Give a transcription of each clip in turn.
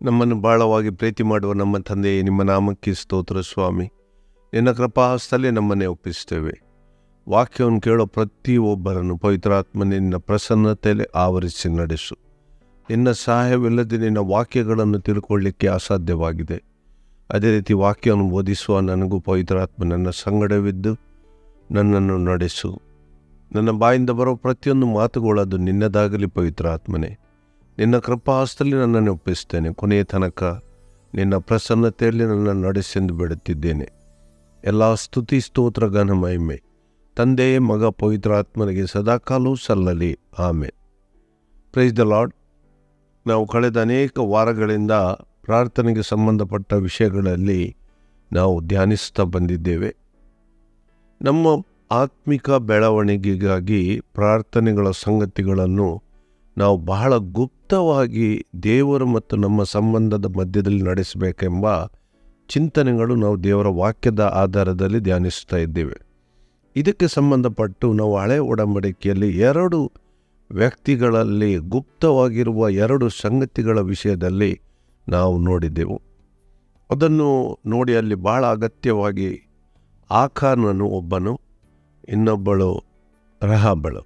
ನಮ್ಮನ್ನು ಬಾಳವಾಗಿ ಪ್ರೀತಿ ಮಾಡುವ ನಮ್ಮ ತಂದೆಯೇ ನಿಮ್ಮ ನಾಮಕ್ಕೆ ಸ್ತೋತ್ರ ಸ್ವಾಮಿ ನಿನ್ನ ಕೃಪಾಹಸ್ತಲ್ಲೇ ನಮ್ಮನ್ನೇ ಒಪ್ಪಿಸ್ತೇವೆ ವಾಕ್ಯವನ್ನು ಕೇಳೋ ಪ್ರತಿಯೊಬ್ಬರನ್ನು ಪವಿತ್ರಾತ್ಮ ನಿನ್ನ ಪ್ರಸನ್ನತೆಯಲ್ಲಿ ಆವರಿಸಿ ನಡೆಸು ನಿನ್ನ ಸಹಾಯವಿಲ್ಲದೆ ನಿನ್ನ ವಾಕ್ಯಗಳನ್ನು ತಿಳ್ಕೊಳ್ಳಿಕ್ಕೆ ಅಸಾಧ್ಯವಾಗಿದೆ ಅದೇ ರೀತಿ ವಾಕ್ಯವನ್ನು ಓದಿಸುವ ನನಗೂ ಪವಿತ್ರಾತ್ಮ ನನ್ನ ಸಂಗಡವಿದ್ದು ನನ್ನನ್ನು ನಡೆಸು ನನ್ನ ಬಾಯಿಂದ ಬರೋ ಪ್ರತಿಯೊಂದು ಮಾತುಗಳು ಅದು ನಿನ್ನದಾಗಲಿ ಪವಿತ್ರಾತ್ಮನೇ ನಿನ್ನ ಕೃಪಾಹಸ್ತಲ್ಲಿ ನನ್ನನ್ನು ಒಪ್ಪಿಸ್ತೇನೆ ಕೊನೆಯ ತನಕ ನಿನ್ನ ಪ್ರಸನ್ನತೆಯಲ್ಲಿ ನನ್ನನ್ನು ನಡೆಸೆಂದು ಬಿಡುತ್ತಿದ್ದೇನೆ ಎಲ್ಲ ಸ್ತುತಿ ಸ್ತೋತ್ರ ಘನ ಮಹಿಮೆ ತಂದೆ ಮಗ ಪವಿತ್ರಾತ್ಮನಿಗೆ ಸದಾಕಾಲವೂ ಸಲ್ಲಲಿ ಆಮೆ ಪ್ರೈಸ್ ದ ಲಾರ್ಡ್ ನಾವು ಕಳೆದ ಅನೇಕ ವಾರಗಳಿಂದ ಪ್ರಾರ್ಥನೆಗೆ ಸಂಬಂಧಪಟ್ಟ ವಿಷಯಗಳಲ್ಲಿ ನಾವು ಧ್ಯಾನಿಸ್ತಾ ಬಂದಿದ್ದೇವೆ ನಮ್ಮ ಆತ್ಮಿಕ ಬೆಳವಣಿಗೆಗಾಗಿ ಪ್ರಾರ್ಥನೆಗಳ ಸಂಗತಿಗಳನ್ನು ನಾವು ಬಹಳ ಗುಪ್ತವಾಗಿ ದೇವರು ಮತ್ತು ನಮ್ಮ ಸಂಬಂಧದ ಮಧ್ಯದಲ್ಲಿ ನಡೆಸಬೇಕೆಂಬ ಚಿಂತನೆಗಳು ನಾವು ದೇವರ ವಾಕ್ಯದ ಆಧಾರದಲ್ಲಿ ಧ್ಯಾನಿಸ್ತಾ ಇದ್ದೇವೆ ಇದಕ್ಕೆ ಸಂಬಂಧಪಟ್ಟು ನಾವು ಹಳೆ ಒಡಂಬಡಿಕೆಯಲ್ಲಿ ಎರಡು ವ್ಯಕ್ತಿಗಳಲ್ಲಿ ಗುಪ್ತವಾಗಿರುವ ಎರಡು ಸಂಗತಿಗಳ ವಿಷಯದಲ್ಲಿ ನಾವು ನೋಡಿದ್ದೆವು ಅದನ್ನು ನೋಡಿ ಅಲ್ಲಿ ಬಹಳ ಅಗತ್ಯವಾಗಿ ಆಕಾನನು ಒಬ್ಬನು ಇನ್ನೊಬ್ಬಳು ರಹಾಬಳು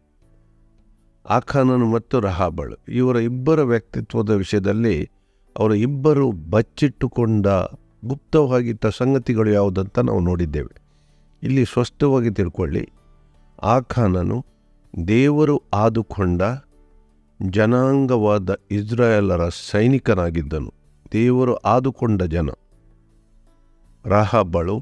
ಆಖಾನನು ಮತ್ತು ರಹಾಬಳು ಇವರ ಇಬ್ಬರ ವ್ಯಕ್ತಿತ್ವದ ವಿಷಯದಲ್ಲಿ ಅವರ ಇಬ್ಬರು ಬಚ್ಚಿಟ್ಟುಕೊಂಡ ಗುಪ್ತವಾಗಿದ್ದ ಸಂಗತಿಗಳು ಯಾವುದಂತ ನಾವು ನೋಡಿದ್ದೇವೆ ಇಲ್ಲಿ ಸ್ಪಷ್ಟವಾಗಿ ತಿಳ್ಕೊಳ್ಳಿ ಆಖಾನನು ದೇವರು ಆದುಕೊಂಡ ಜನಾಂಗವಾದ ಇಸ್ರಾಯೇಲರ ಸೈನಿಕನಾಗಿದ್ದನು ದೇವರು ಆದುಕೊಂಡ ಜನ ರಹಾಬಳು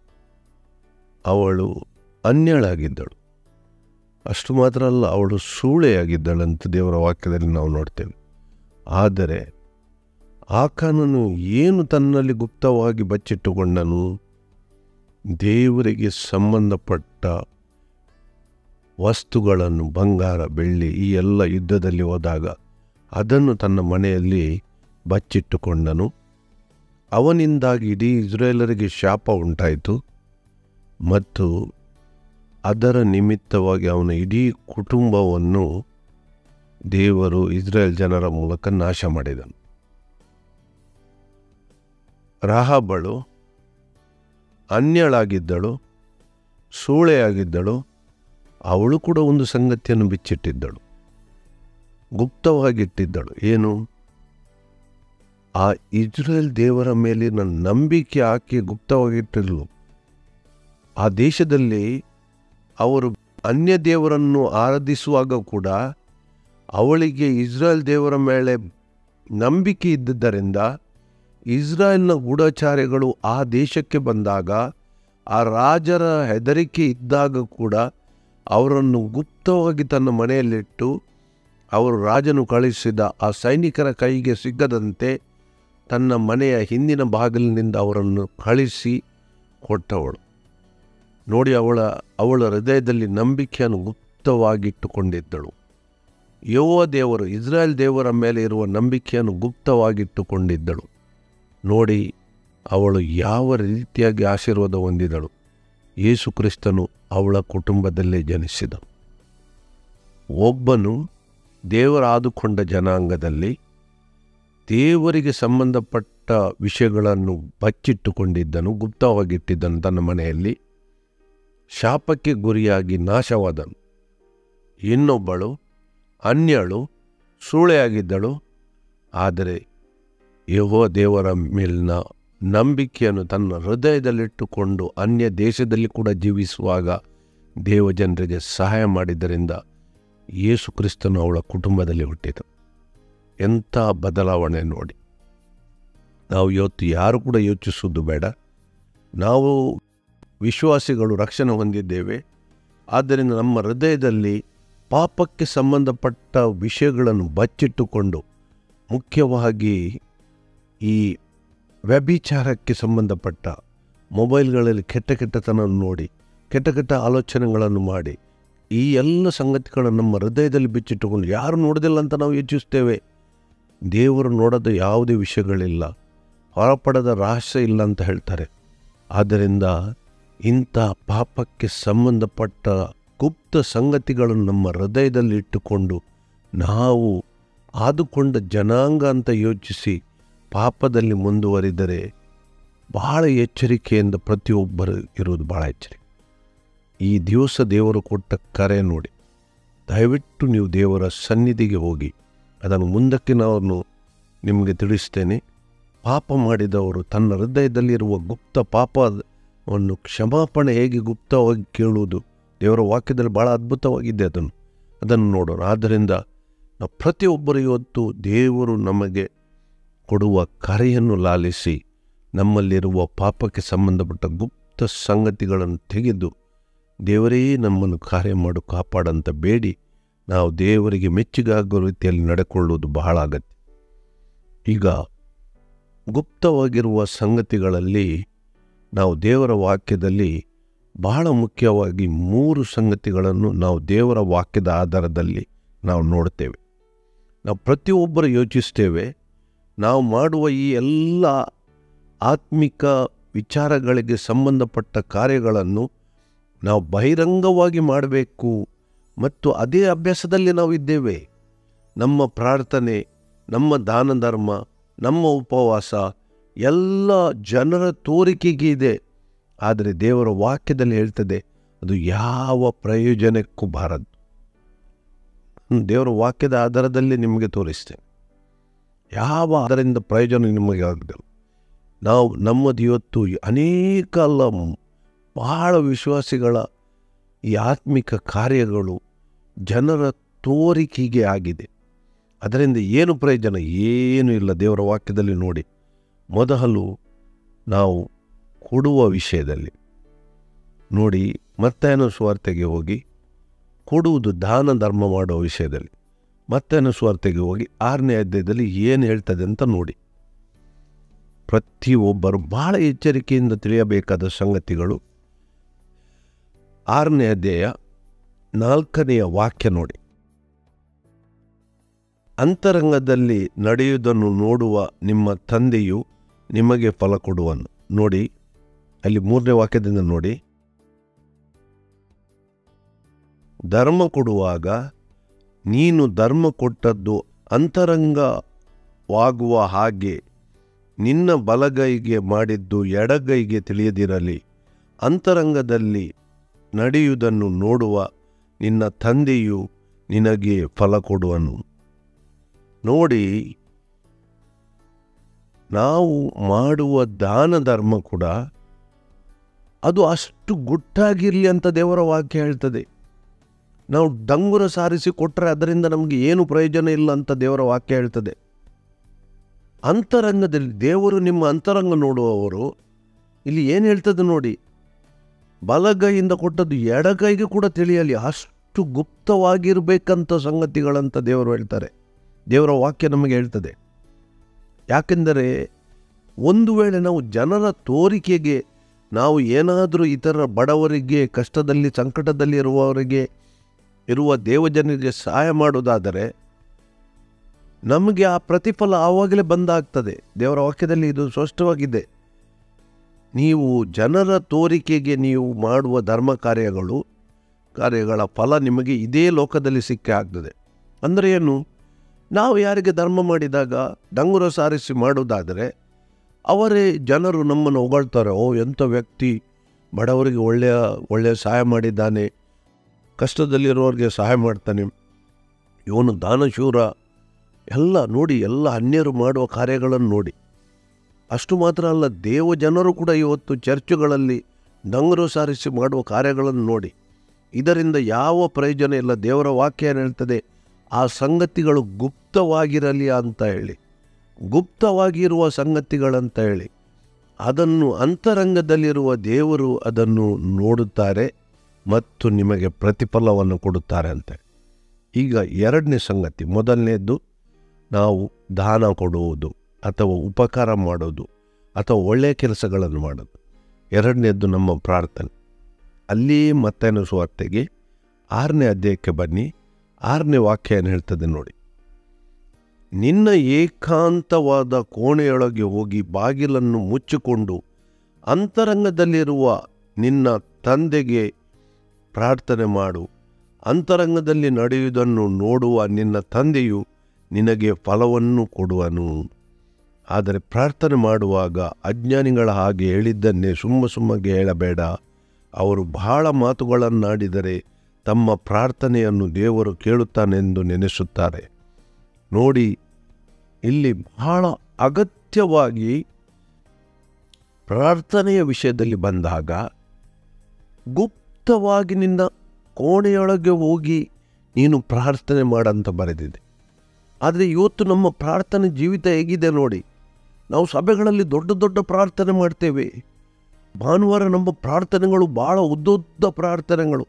ಅವಳು ಅನ್ಯಳಾಗಿದ್ದಳು ಅಷ್ಟು ಮಾತ್ರ ಅಲ್ಲ ಅವಳು ಸೂಳೆಯಾಗಿದ್ದಳಂತ ದೇವರ ವಾಕ್ಯದಲ್ಲಿ ನಾವು ನೋಡ್ತೇವೆ ಆದರೆ ಆಕಾನನು ಏನು ತನ್ನಲ್ಲಿ ಗುಪ್ತವಾಗಿ ಬಚ್ಚಿಟ್ಟುಕೊಂಡನು ದೇವರಿಗೆ ಸಂಬಂಧಪಟ್ಟ ವಸ್ತುಗಳನ್ನು ಬಂಗಾರ ಬೆಳ್ಳಿ ಈ ಎಲ್ಲ ಯುದ್ಧದಲ್ಲಿ ಹೋದಾಗ ಅದನ್ನು ತನ್ನ ಮನೆಯಲ್ಲಿ ಬಚ್ಚಿಟ್ಟುಕೊಂಡನು ಅವನಿಂದಾಗಿ ಇಡೀ ಇಸ್ರೇಲರಿಗೆ ಶಾಪ ಉಂಟಾಯಿತು ಮತ್ತು ಅದರ ನಿಮಿತ್ತವಾಗಿ ಅವನ ಇಡೀ ಕುಟುಂಬವನ್ನು ದೇವರು ಇಸ್ರೇಲ್ ಜನರ ಮೂಲಕ ನಾಶ ಮಾಡಿದನು ರಾಹಾಬಳು ಅನ್ಯಳಾಗಿದ್ದಳು ಸೂಳೆಯಾಗಿದ್ದಳು ಅವಳು ಕೂಡ ಒಂದು ಸಂಗತಿಯನ್ನು ಬಿಚ್ಚಿಟ್ಟಿದ್ದಳು ಗುಪ್ತವಾಗಿಟ್ಟಿದ್ದಳು ಏನು ಆ ಇಸ್ರೇಲ್ ದೇವರ ಮೇಲಿನ ನಂಬಿಕೆ ಆಕೆ ಗುಪ್ತವಾಗಿಟ್ಟಿರಲು ಆ ದೇಶದಲ್ಲಿ ಅವರು ಅನ್ಯ ದೇವರನ್ನು ಆರಾಧಿಸುವಾಗ ಕೂಡ ಅವಳಿಗೆ ಇಸ್ರಾಯೇಲ್ ದೇವರ ಮೇಲೆ ನಂಬಿಕೆ ಇದ್ದುದರಿಂದ ಇಸ್ರಾಯೇಲ್ನ ಗೂಢಚಾರ್ಯಗಳು ಆ ದೇಶಕ್ಕೆ ಬಂದಾಗ ಆ ರಾಜರ ಹೆದರಿಕೆ ಇದ್ದಾಗ ಕೂಡ ಅವರನ್ನು ಗುಪ್ತವಾಗಿ ತನ್ನ ಮನೆಯಲ್ಲಿಟ್ಟು ಅವರು ರಾಜನು ಕಳಿಸಿದ ಆ ಸೈನಿಕರ ಕೈಗೆ ಸಿಗದಂತೆ ತನ್ನ ಮನೆಯ ಹಿಂದಿನ ಬಾಗಿಲಿನಿಂದ ಅವರನ್ನು ಕಳಿಸಿ ಕೊಟ್ಟವಳು ನೋಡಿ ಅವಳ ಅವಳ ಹೃದಯದಲ್ಲಿ ನಂಬಿಕೆಯನ್ನು ಗುಪ್ತವಾಗಿಟ್ಟುಕೊಂಡಿದ್ದಳು ಯೌವ ದೇವರು ಇಸ್ರಾಯೇಲ್ ದೇವರ ಮೇಲೆ ಇರುವ ನಂಬಿಕೆಯನ್ನು ಗುಪ್ತವಾಗಿಟ್ಟುಕೊಂಡಿದ್ದಳು ನೋಡಿ ಅವಳು ಯಾವ ರೀತಿಯಾಗಿ ಆಶೀರ್ವಾದ ಹೊಂದಿದಳು ಯೇಸು ಕ್ರಿಸ್ತನು ಅವಳ ಕುಟುಂಬದಲ್ಲೇ ಜನಿಸಿದ ಒಬ್ಬನು ದೇವರ ಆದುಕೊಂಡ ಜನಾಂಗದಲ್ಲಿ ದೇವರಿಗೆ ಸಂಬಂಧಪಟ್ಟ ವಿಷಯಗಳನ್ನು ಬಚ್ಚಿಟ್ಟುಕೊಂಡಿದ್ದನು ಗುಪ್ತವಾಗಿಟ್ಟಿದ್ದನು ತನ್ನ ಮನೆಯಲ್ಲಿ ಶಾಪಕ್ಕೆ ಗುರಿಯಾಗಿ ನಾಶವಾದನು ಇನ್ನೊಬ್ಬಳು ಅನ್ಯಳು ಸೂಳೆಯಾಗಿದ್ದಳು ಆದರೆ ಯಹೋ ದೇವರ ಮೇಲಿನ ನಂಬಿಕೆಯನ್ನು ತನ್ನ ಹೃದಯದಲ್ಲಿಟ್ಟುಕೊಂಡು ಅನ್ಯ ದೇಶದಲ್ಲಿ ಕೂಡ ಜೀವಿಸುವಾಗ ದೇವಜನರಿಗೆ ಸಹಾಯ ಮಾಡಿದ್ದರಿಂದ ಯೇಸು ಕ್ರಿಸ್ತನು ಅವಳ ಕುಟುಂಬದಲ್ಲಿ ಹುಟ್ಟಿದ ಎಂಥ ಬದಲಾವಣೆ ನೋಡಿ ನಾವು ಇವತ್ತು ಯಾರು ಕೂಡ ಯೋಚಿಸುವುದು ಬೇಡ ನಾವು ವಿಶ್ವಾಸಿಗಳು ರಕ್ಷಣೆ ಹೊಂದಿದ್ದೇವೆ ಆದ್ದರಿಂದ ನಮ್ಮ ಹೃದಯದಲ್ಲಿ ಪಾಪಕ್ಕೆ ಸಂಬಂಧಪಟ್ಟ ವಿಷಯಗಳನ್ನು ಬಚ್ಚಿಟ್ಟುಕೊಂಡು ಮುಖ್ಯವಾಗಿ ಈ ವ್ಯಭಿಚಾರಕ್ಕೆ ಸಂಬಂಧಪಟ್ಟ ಮೊಬೈಲ್ಗಳಲ್ಲಿ ಕೆಟ್ಟ ಕೆಟ್ಟತನ ನೋಡಿ ಕೆಟ್ಟ ಕೆಟ್ಟ ಆಲೋಚನೆಗಳನ್ನು ಮಾಡಿ ಈ ಎಲ್ಲ ಸಂಗತಿಗಳನ್ನು ನಮ್ಮ ಹೃದಯದಲ್ಲಿ ಬಿಚ್ಚಿಟ್ಟುಕೊಂಡು ಯಾರು ನೋಡೋದಿಲ್ಲ ಅಂತ ನಾವು ಯೋಚಿಸ್ತೇವೆ ದೇವರು ನೋಡೋದು ಯಾವುದೇ ವಿಷಯಗಳಿಲ್ಲ ಹೊರಪಡದ ರಹಸ್ಯ ಇಲ್ಲ ಅಂತ ಹೇಳ್ತಾರೆ ಆದ್ದರಿಂದ ಇಂಥ ಪಾಪಕ್ಕೆ ಸಂಬಂಧಪಟ್ಟ ಗುಪ್ತ ಸಂಗತಿಗಳನ್ನು ನಮ್ಮ ಹೃದಯದಲ್ಲಿ ಇಟ್ಟುಕೊಂಡು ನಾವು ಆದುಕೊಂಡ ಜನಾಂಗ ಅಂತ ಯೋಚಿಸಿ ಪಾಪದಲ್ಲಿ ಮುಂದುವರಿದರೆ ಬಹಳ ಎಚ್ಚರಿಕೆಯಿಂದ ಪ್ರತಿಯೊಬ್ಬರು ಇರುವುದು ಭಾಳ ಎಚ್ಚರಿಕೆ ಈ ದಿವಸ ದೇವರು ಕೊಟ್ಟ ಕರೆ ನೋಡಿ ದಯವಿಟ್ಟು ನೀವು ದೇವರ ಸನ್ನಿಧಿಗೆ ಹೋಗಿ ಅದನ್ನು ಮುಂದಕ್ಕೆ ನಾನು ನಿಮಗೆ ತಿಳಿಸ್ತೇನೆ ಪಾಪ ಮಾಡಿದವರು ತನ್ನ ಹೃದಯದಲ್ಲಿರುವ ಗುಪ್ತ ಪಾಪವನ್ನು ಕ್ಷಮಾಪಣೆ ಹೇಗೆ ಗುಪ್ತವಾಗಿ ಕೇಳುವುದು ದೇವರ ವಾಕ್ಯದಲ್ಲಿ ಭಾಳ ಅದ್ಭುತವಾಗಿದೆ ಅದನ್ನು ಅದನ್ನು ನೋಡೋಣ ಆದ್ದರಿಂದ ನಾವು ಪ್ರತಿಯೊಬ್ಬರು ಇವತ್ತು ದೇವರು ನಮಗೆ ಕೊಡುವ ಕರೆಯನ್ನು ಲಾಲಿಸಿ ನಮ್ಮಲ್ಲಿರುವ ಪಾಪಕ್ಕೆ ಸಂಬಂಧಪಟ್ಟ ಗುಪ್ತ ಸಂಗತಿಗಳನ್ನು ತೆಗೆದು ದೇವರೇ ನಮ್ಮನ್ನು ಕಾರ್ಯ ಮಾಡು ಕಾಪಾಡಂತ ಬೇಡಿ ನಾವು ದೇವರಿಗೆ ಮೆಚ್ಚುಗಾಗುವ ರೀತಿಯಲ್ಲಿ ನಡೆಕೊಳ್ಳುವುದು ಬಹಳ ಅಗತ್ಯ ಈಗ ಗುಪ್ತವಾಗಿರುವ ಸಂಗತಿಗಳಲ್ಲಿ ನಾವು ದೇವರ ವಾಕ್ಯದಲ್ಲಿ ಬಹಳ ಮುಖ್ಯವಾಗಿ ಮೂರು ಸಂಗತಿಗಳನ್ನು ನಾವು ದೇವರ ವಾಕ್ಯದ ಆಧಾರದಲ್ಲಿ ನಾವು ನೋಡ್ತೇವೆ ನಾವು ಪ್ರತಿಯೊಬ್ಬರು ಯೋಚಿಸ್ತೇವೆ ನಾವು ಮಾಡುವ ಈ ಎಲ್ಲ ಆತ್ಮಿಕ ವಿಚಾರಗಳಿಗೆ ಸಂಬಂಧಪಟ್ಟ ಕಾರ್ಯಗಳನ್ನು ನಾವು ಬಹಿರಂಗವಾಗಿ ಮಾಡಬೇಕು ಮತ್ತು ಅದೇ ಅಭ್ಯಾಸದಲ್ಲಿ ನಾವು ಇದ್ದೇವೆ ನಮ್ಮ ಪ್ರಾರ್ಥನೆ ನಮ್ಮ ದಾನ ಧರ್ಮ ನಮ್ಮ ಉಪವಾಸ ಎಲ್ಲ ಜನರ ತೋರಿಕೆಗೆ ಇದೆ ಆದರೆ ದೇವರ ವಾಕ್ಯದಲ್ಲಿ ಹೇಳ್ತದೆ ಅದು ಯಾವ ಪ್ರಯೋಜನಕ್ಕೂ ಬಾರದು ದೇವರ ವಾಕ್ಯದ ಆಧಾರದಲ್ಲಿ ನಿಮಗೆ ತೋರಿಸ್ತೇನೆ ಯಾವ ಅದರಿಂದ ಪ್ರಯೋಜನ ನಿಮಗೆ ಆಗದಿಲ್ಲ ನಾವು ನಮ್ಮದು ಇವತ್ತು ಅನೇಕ ಅಲ್ಲ ಬಹಳ ವಿಶ್ವಾಸಿಗಳ ಈ ಆತ್ಮಿಕ ಕಾರ್ಯಗಳು ಜನರ ತೋರಿಕೆಗೆ ಆಗಿದೆ ಅದರಿಂದ ಏನು ಪ್ರಯೋಜನ ಏನೂ ಇಲ್ಲ ದೇವರ ವಾಕ್ಯದಲ್ಲಿ ನೋಡಿ ಮೊದಲು ನಾವು ಕೊಡುವ ವಿಷಯದಲ್ಲಿ ನೋಡಿ ಮತ್ತೇನು ಸ್ವಾರ್ಥೆಗೆ ಹೋಗಿ ಕೊಡುವುದು ದಾನ ಧರ್ಮ ಮಾಡುವ ವಿಷಯದಲ್ಲಿ ಮತ್ತೇನು ಸ್ವಾರ್ಥೆಗೆ ಹೋಗಿ ಆರನೇ ಅಧ್ಯಾಯದಲ್ಲಿ ಏನು ಹೇಳ್ತದೆ ಅಂತ ನೋಡಿ ಪ್ರತಿಯೊಬ್ಬರು ಬಹಳ ಎಚ್ಚರಿಕೆಯಿಂದ ತಿಳಿಯಬೇಕಾದ ಸಂಗತಿಗಳು ಆರನೇ ಅಧ್ಯಾಯ ನಾಲ್ಕನೆಯ ವಾಕ್ಯ ನೋಡಿ ಅಂತರಂಗದಲ್ಲಿ ನಡೆಯುವುದನ್ನು ನೋಡುವ ನಿಮ್ಮ ತಂದೆಯು ನಿಮಗೆ ಫಲ ಕೊಡುವನು ನೋಡಿ ಅಲ್ಲಿ ಮೂರನೇ ವಾಕ್ಯದಿಂದ ನೋಡಿ ಧರ್ಮ ಕೊಡುವಾಗ ನೀನು ಧರ್ಮ ಕೊಟ್ಟದ್ದು ಅಂತರಂಗವಾಗುವ ಹಾಗೆ ನಿನ್ನ ಬಲಗೈಗೆ ಮಾಡಿದ್ದು ಎಡಗೈಗೆ ತಿಳಿಯದಿರಲಿ ಅಂತರಂಗದಲ್ಲಿ ನಡೆಯುವುದನ್ನು ನೋಡುವ ನಿನ್ನ ತಂದೆಯು ನಿನಗೆ ಫಲ ಕೊಡುವನು ನೋಡಿ ನಾವು ಮಾಡುವ ದಾನ ಧರ್ಮ ಕೂಡ ಅದು ಅಷ್ಟು ಗುಟ್ಟಾಗಿರಲಿ ಅಂತ ದೇವರ ವಾಕ್ಯ ಹೇಳ್ತದೆ ನಾವು ಡಂಗುರ ಸಾರಿಸಿ ಕೊಟ್ಟರೆ ಅದರಿಂದ ನಮಗೆ ಏನು ಪ್ರಯೋಜನ ಇಲ್ಲ ಅಂತ ದೇವರ ವಾಕ್ಯ ಹೇಳ್ತದೆ ಅಂತರಂಗದಲ್ಲಿ ದೇವರು ನಿಮ್ಮ ಅಂತರಂಗ ನೋಡುವವರು ಇಲ್ಲಿ ಏನು ಹೇಳ್ತದೆ ನೋಡಿ ಬಲಗೈಯಿಂದ ಕೊಟ್ಟದ್ದು ಎಡಗೈಗೆ ಕೂಡ ತಿಳಿಯಲಿ ಅಷ್ಟು ಗುಪ್ತವಾಗಿರಬೇಕಂತ ಸಂಗತಿಗಳಂತ ದೇವರು ಹೇಳ್ತಾರೆ ದೇವರ ವಾಕ್ಯ ನಮಗೆ ಹೇಳ್ತದೆ ಯಾಕೆಂದರೆ ಒಂದು ವೇಳೆ ನಾವು ಜನರ ತೋರಿಕೆಗೆ ನಾವು ಏನಾದರೂ ಇತರ ಬಡವರಿಗೆ ಕಷ್ಟದಲ್ಲಿ ಸಂಕಟದಲ್ಲಿ ಇರುವವರಿಗೆ ಇರುವ ದೇವಜನರಿಗೆ ಸಹಾಯ ಮಾಡೋದಾದರೆ ನಮಗೆ ಆ ಪ್ರತಿಫಲ ಆವಾಗಲೇ ಬಂದಾಗ್ತದೆ ದೇವರ ವಾಕ್ಯದಲ್ಲಿ ಇದು ಸ್ಪಷ್ಟವಾಗಿದೆ ನೀವು ಜನರ ತೋರಿಕೆಗೆ ನೀವು ಮಾಡುವ ಧರ್ಮ ಕಾರ್ಯಗಳು ಕಾರ್ಯಗಳ ಫಲ ನಿಮಗೆ ಇದೇ ಲೋಕದಲ್ಲಿ ಸಿಕ್ಕೇ ಆಗ್ತದೆ ಅಂದರೆ ಏನು ನಾವು ಯಾರಿಗೆ ಧರ್ಮ ಮಾಡಿದಾಗ ಡಂಗುರ ಸಾರಿಸಿ ಮಾಡೋದಾದರೆ ಅವರೇ ಜನರು ನಮ್ಮನ್ನು ಹೊಗಳ್ತಾರೆ ಓ ಎಂಥ ವ್ಯಕ್ತಿ ಬಡವರಿಗೆ ಒಳ್ಳೆಯ ಒಳ್ಳೆಯ ಸಹಾಯ ಮಾಡಿದ್ದಾನೆ ಕಷ್ಟದಲ್ಲಿರೋರಿಗೆ ಸಹಾಯ ಮಾಡ್ತಾನೆ ಇವನು ದಾನಶೂರ ಎಲ್ಲ ನೋಡಿ ಎಲ್ಲ ಅನ್ಯರು ಮಾಡುವ ಕಾರ್ಯಗಳನ್ನು ನೋಡಿ ಅಷ್ಟು ಮಾತ್ರ ಅಲ್ಲ ದೇವ ಜನರು ಕೂಡ ಇವತ್ತು ಚರ್ಚುಗಳಲ್ಲಿ ಡಂಗುರು ಸಾರಿಸಿ ಮಾಡುವ ಕಾರ್ಯಗಳನ್ನು ನೋಡಿ ಇದರಿಂದ ಯಾವ ಪ್ರಯೋಜನ ಇಲ್ಲ ದೇವರ ವಾಕ್ಯ ಏನು ಹೇಳ್ತದೆ ಆ ಸಂಗತಿಗಳು ಗುಪ್ತವಾಗಿರಲಿ ಅಂತ ಹೇಳಿ ಗುಪ್ತವಾಗಿರುವ ಸಂಗತಿಗಳಂತ ಹೇಳಿ ಅದನ್ನು ಅಂತರಂಗದಲ್ಲಿರುವ ದೇವರು ಅದನ್ನು ನೋಡುತ್ತಾರೆ ಮತ್ತು ನಿಮಗೆ ಪ್ರತಿಫಲವನ್ನು ಕೊಡುತ್ತಾರೆ ಅಂತ ಈಗ ಎರಡನೇ ಸಂಗತಿ ಮೊದಲನೇದ್ದು ನಾವು ದಾನ ಕೊಡುವುದು ಅಥವಾ ಉಪಕಾರ ಮಾಡೋದು ಅಥವಾ ಒಳ್ಳೆಯ ಕೆಲಸಗಳನ್ನು ಮಾಡೋದು ಎರಡನೇದ್ದು ನಮ್ಮ ಪ್ರಾರ್ಥನೆ ಅಲ್ಲಿ ಮತ್ತೇನು ಸುವಾರ್ತೆಗೆ ಆರನೇ ಅಧ್ಯಾಯಕ್ಕೆ ಬನ್ನಿ ಆರನೇ ವಾಕ್ಯ ಏನು ಹೇಳ್ತದೆ ನೋಡಿ ನಿನ್ನ ಏಕಾಂತವಾದ ಕೋಣೆಯೊಳಗೆ ಹೋಗಿ ಬಾಗಿಲನ್ನು ಮುಚ್ಚಿಕೊಂಡು ಅಂತರಂಗದಲ್ಲಿರುವ ನಿನ್ನ ತಂದೆಗೆ ಪ್ರಾರ್ಥನೆ ಮಾಡು ಅಂತರಂಗದಲ್ಲಿ ನಡೆಯುವುದನ್ನು ನೋಡುವ ನಿನ್ನ ತಂದೆಯು ನಿನಗೆ ಫಲವನ್ನು ಕೊಡುವನು ಆದರೆ ಪ್ರಾರ್ಥನೆ ಮಾಡುವಾಗ ಅಜ್ಞಾನಿಗಳ ಹಾಗೆ ಹೇಳಿದ್ದನ್ನೇ ಸುಮ್ಮ ಸುಮ್ಮಗೆ ಹೇಳಬೇಡ ಅವರು ಬಹಳ ಮಾತುಗಳನ್ನಾಡಿದರೆ ತಮ್ಮ ಪ್ರಾರ್ಥನೆಯನ್ನು ದೇವರು ಕೇಳುತ್ತಾನೆಂದು ನೆನೆಸುತ್ತಾರೆ ನೋಡಿ ಇಲ್ಲಿ ಬಹಳ ಅಗತ್ಯವಾಗಿ ಪ್ರಾರ್ಥನೆಯ ವಿಷಯದಲ್ಲಿ ಬಂದಾಗ ಗುಪ್ತವಾಗಿ ನಿನ್ನ ಕೋಣೆಯೊಳಗೆ ಹೋಗಿ ನೀನು ಪ್ರಾರ್ಥನೆ ಮಾಡಂತ ಬರೆದಿದೆ ಆದರೆ ಇವತ್ತು ನಮ್ಮ ಪ್ರಾರ್ಥನೆ ಜೀವಿತ ಹೇಗಿದೆ ನೋಡಿ ನಾವು ಸಭೆಗಳಲ್ಲಿ ದೊಡ್ಡ ದೊಡ್ಡ ಪ್ರಾರ್ಥನೆ ಮಾಡ್ತೇವೆ ಭಾನುವಾರ ನಮ್ಮ ಪ್ರಾರ್ಥನೆಗಳು ಭಾಳ ಉದ್ದುದ್ದ ಪ್ರಾರ್ಥನೆಗಳು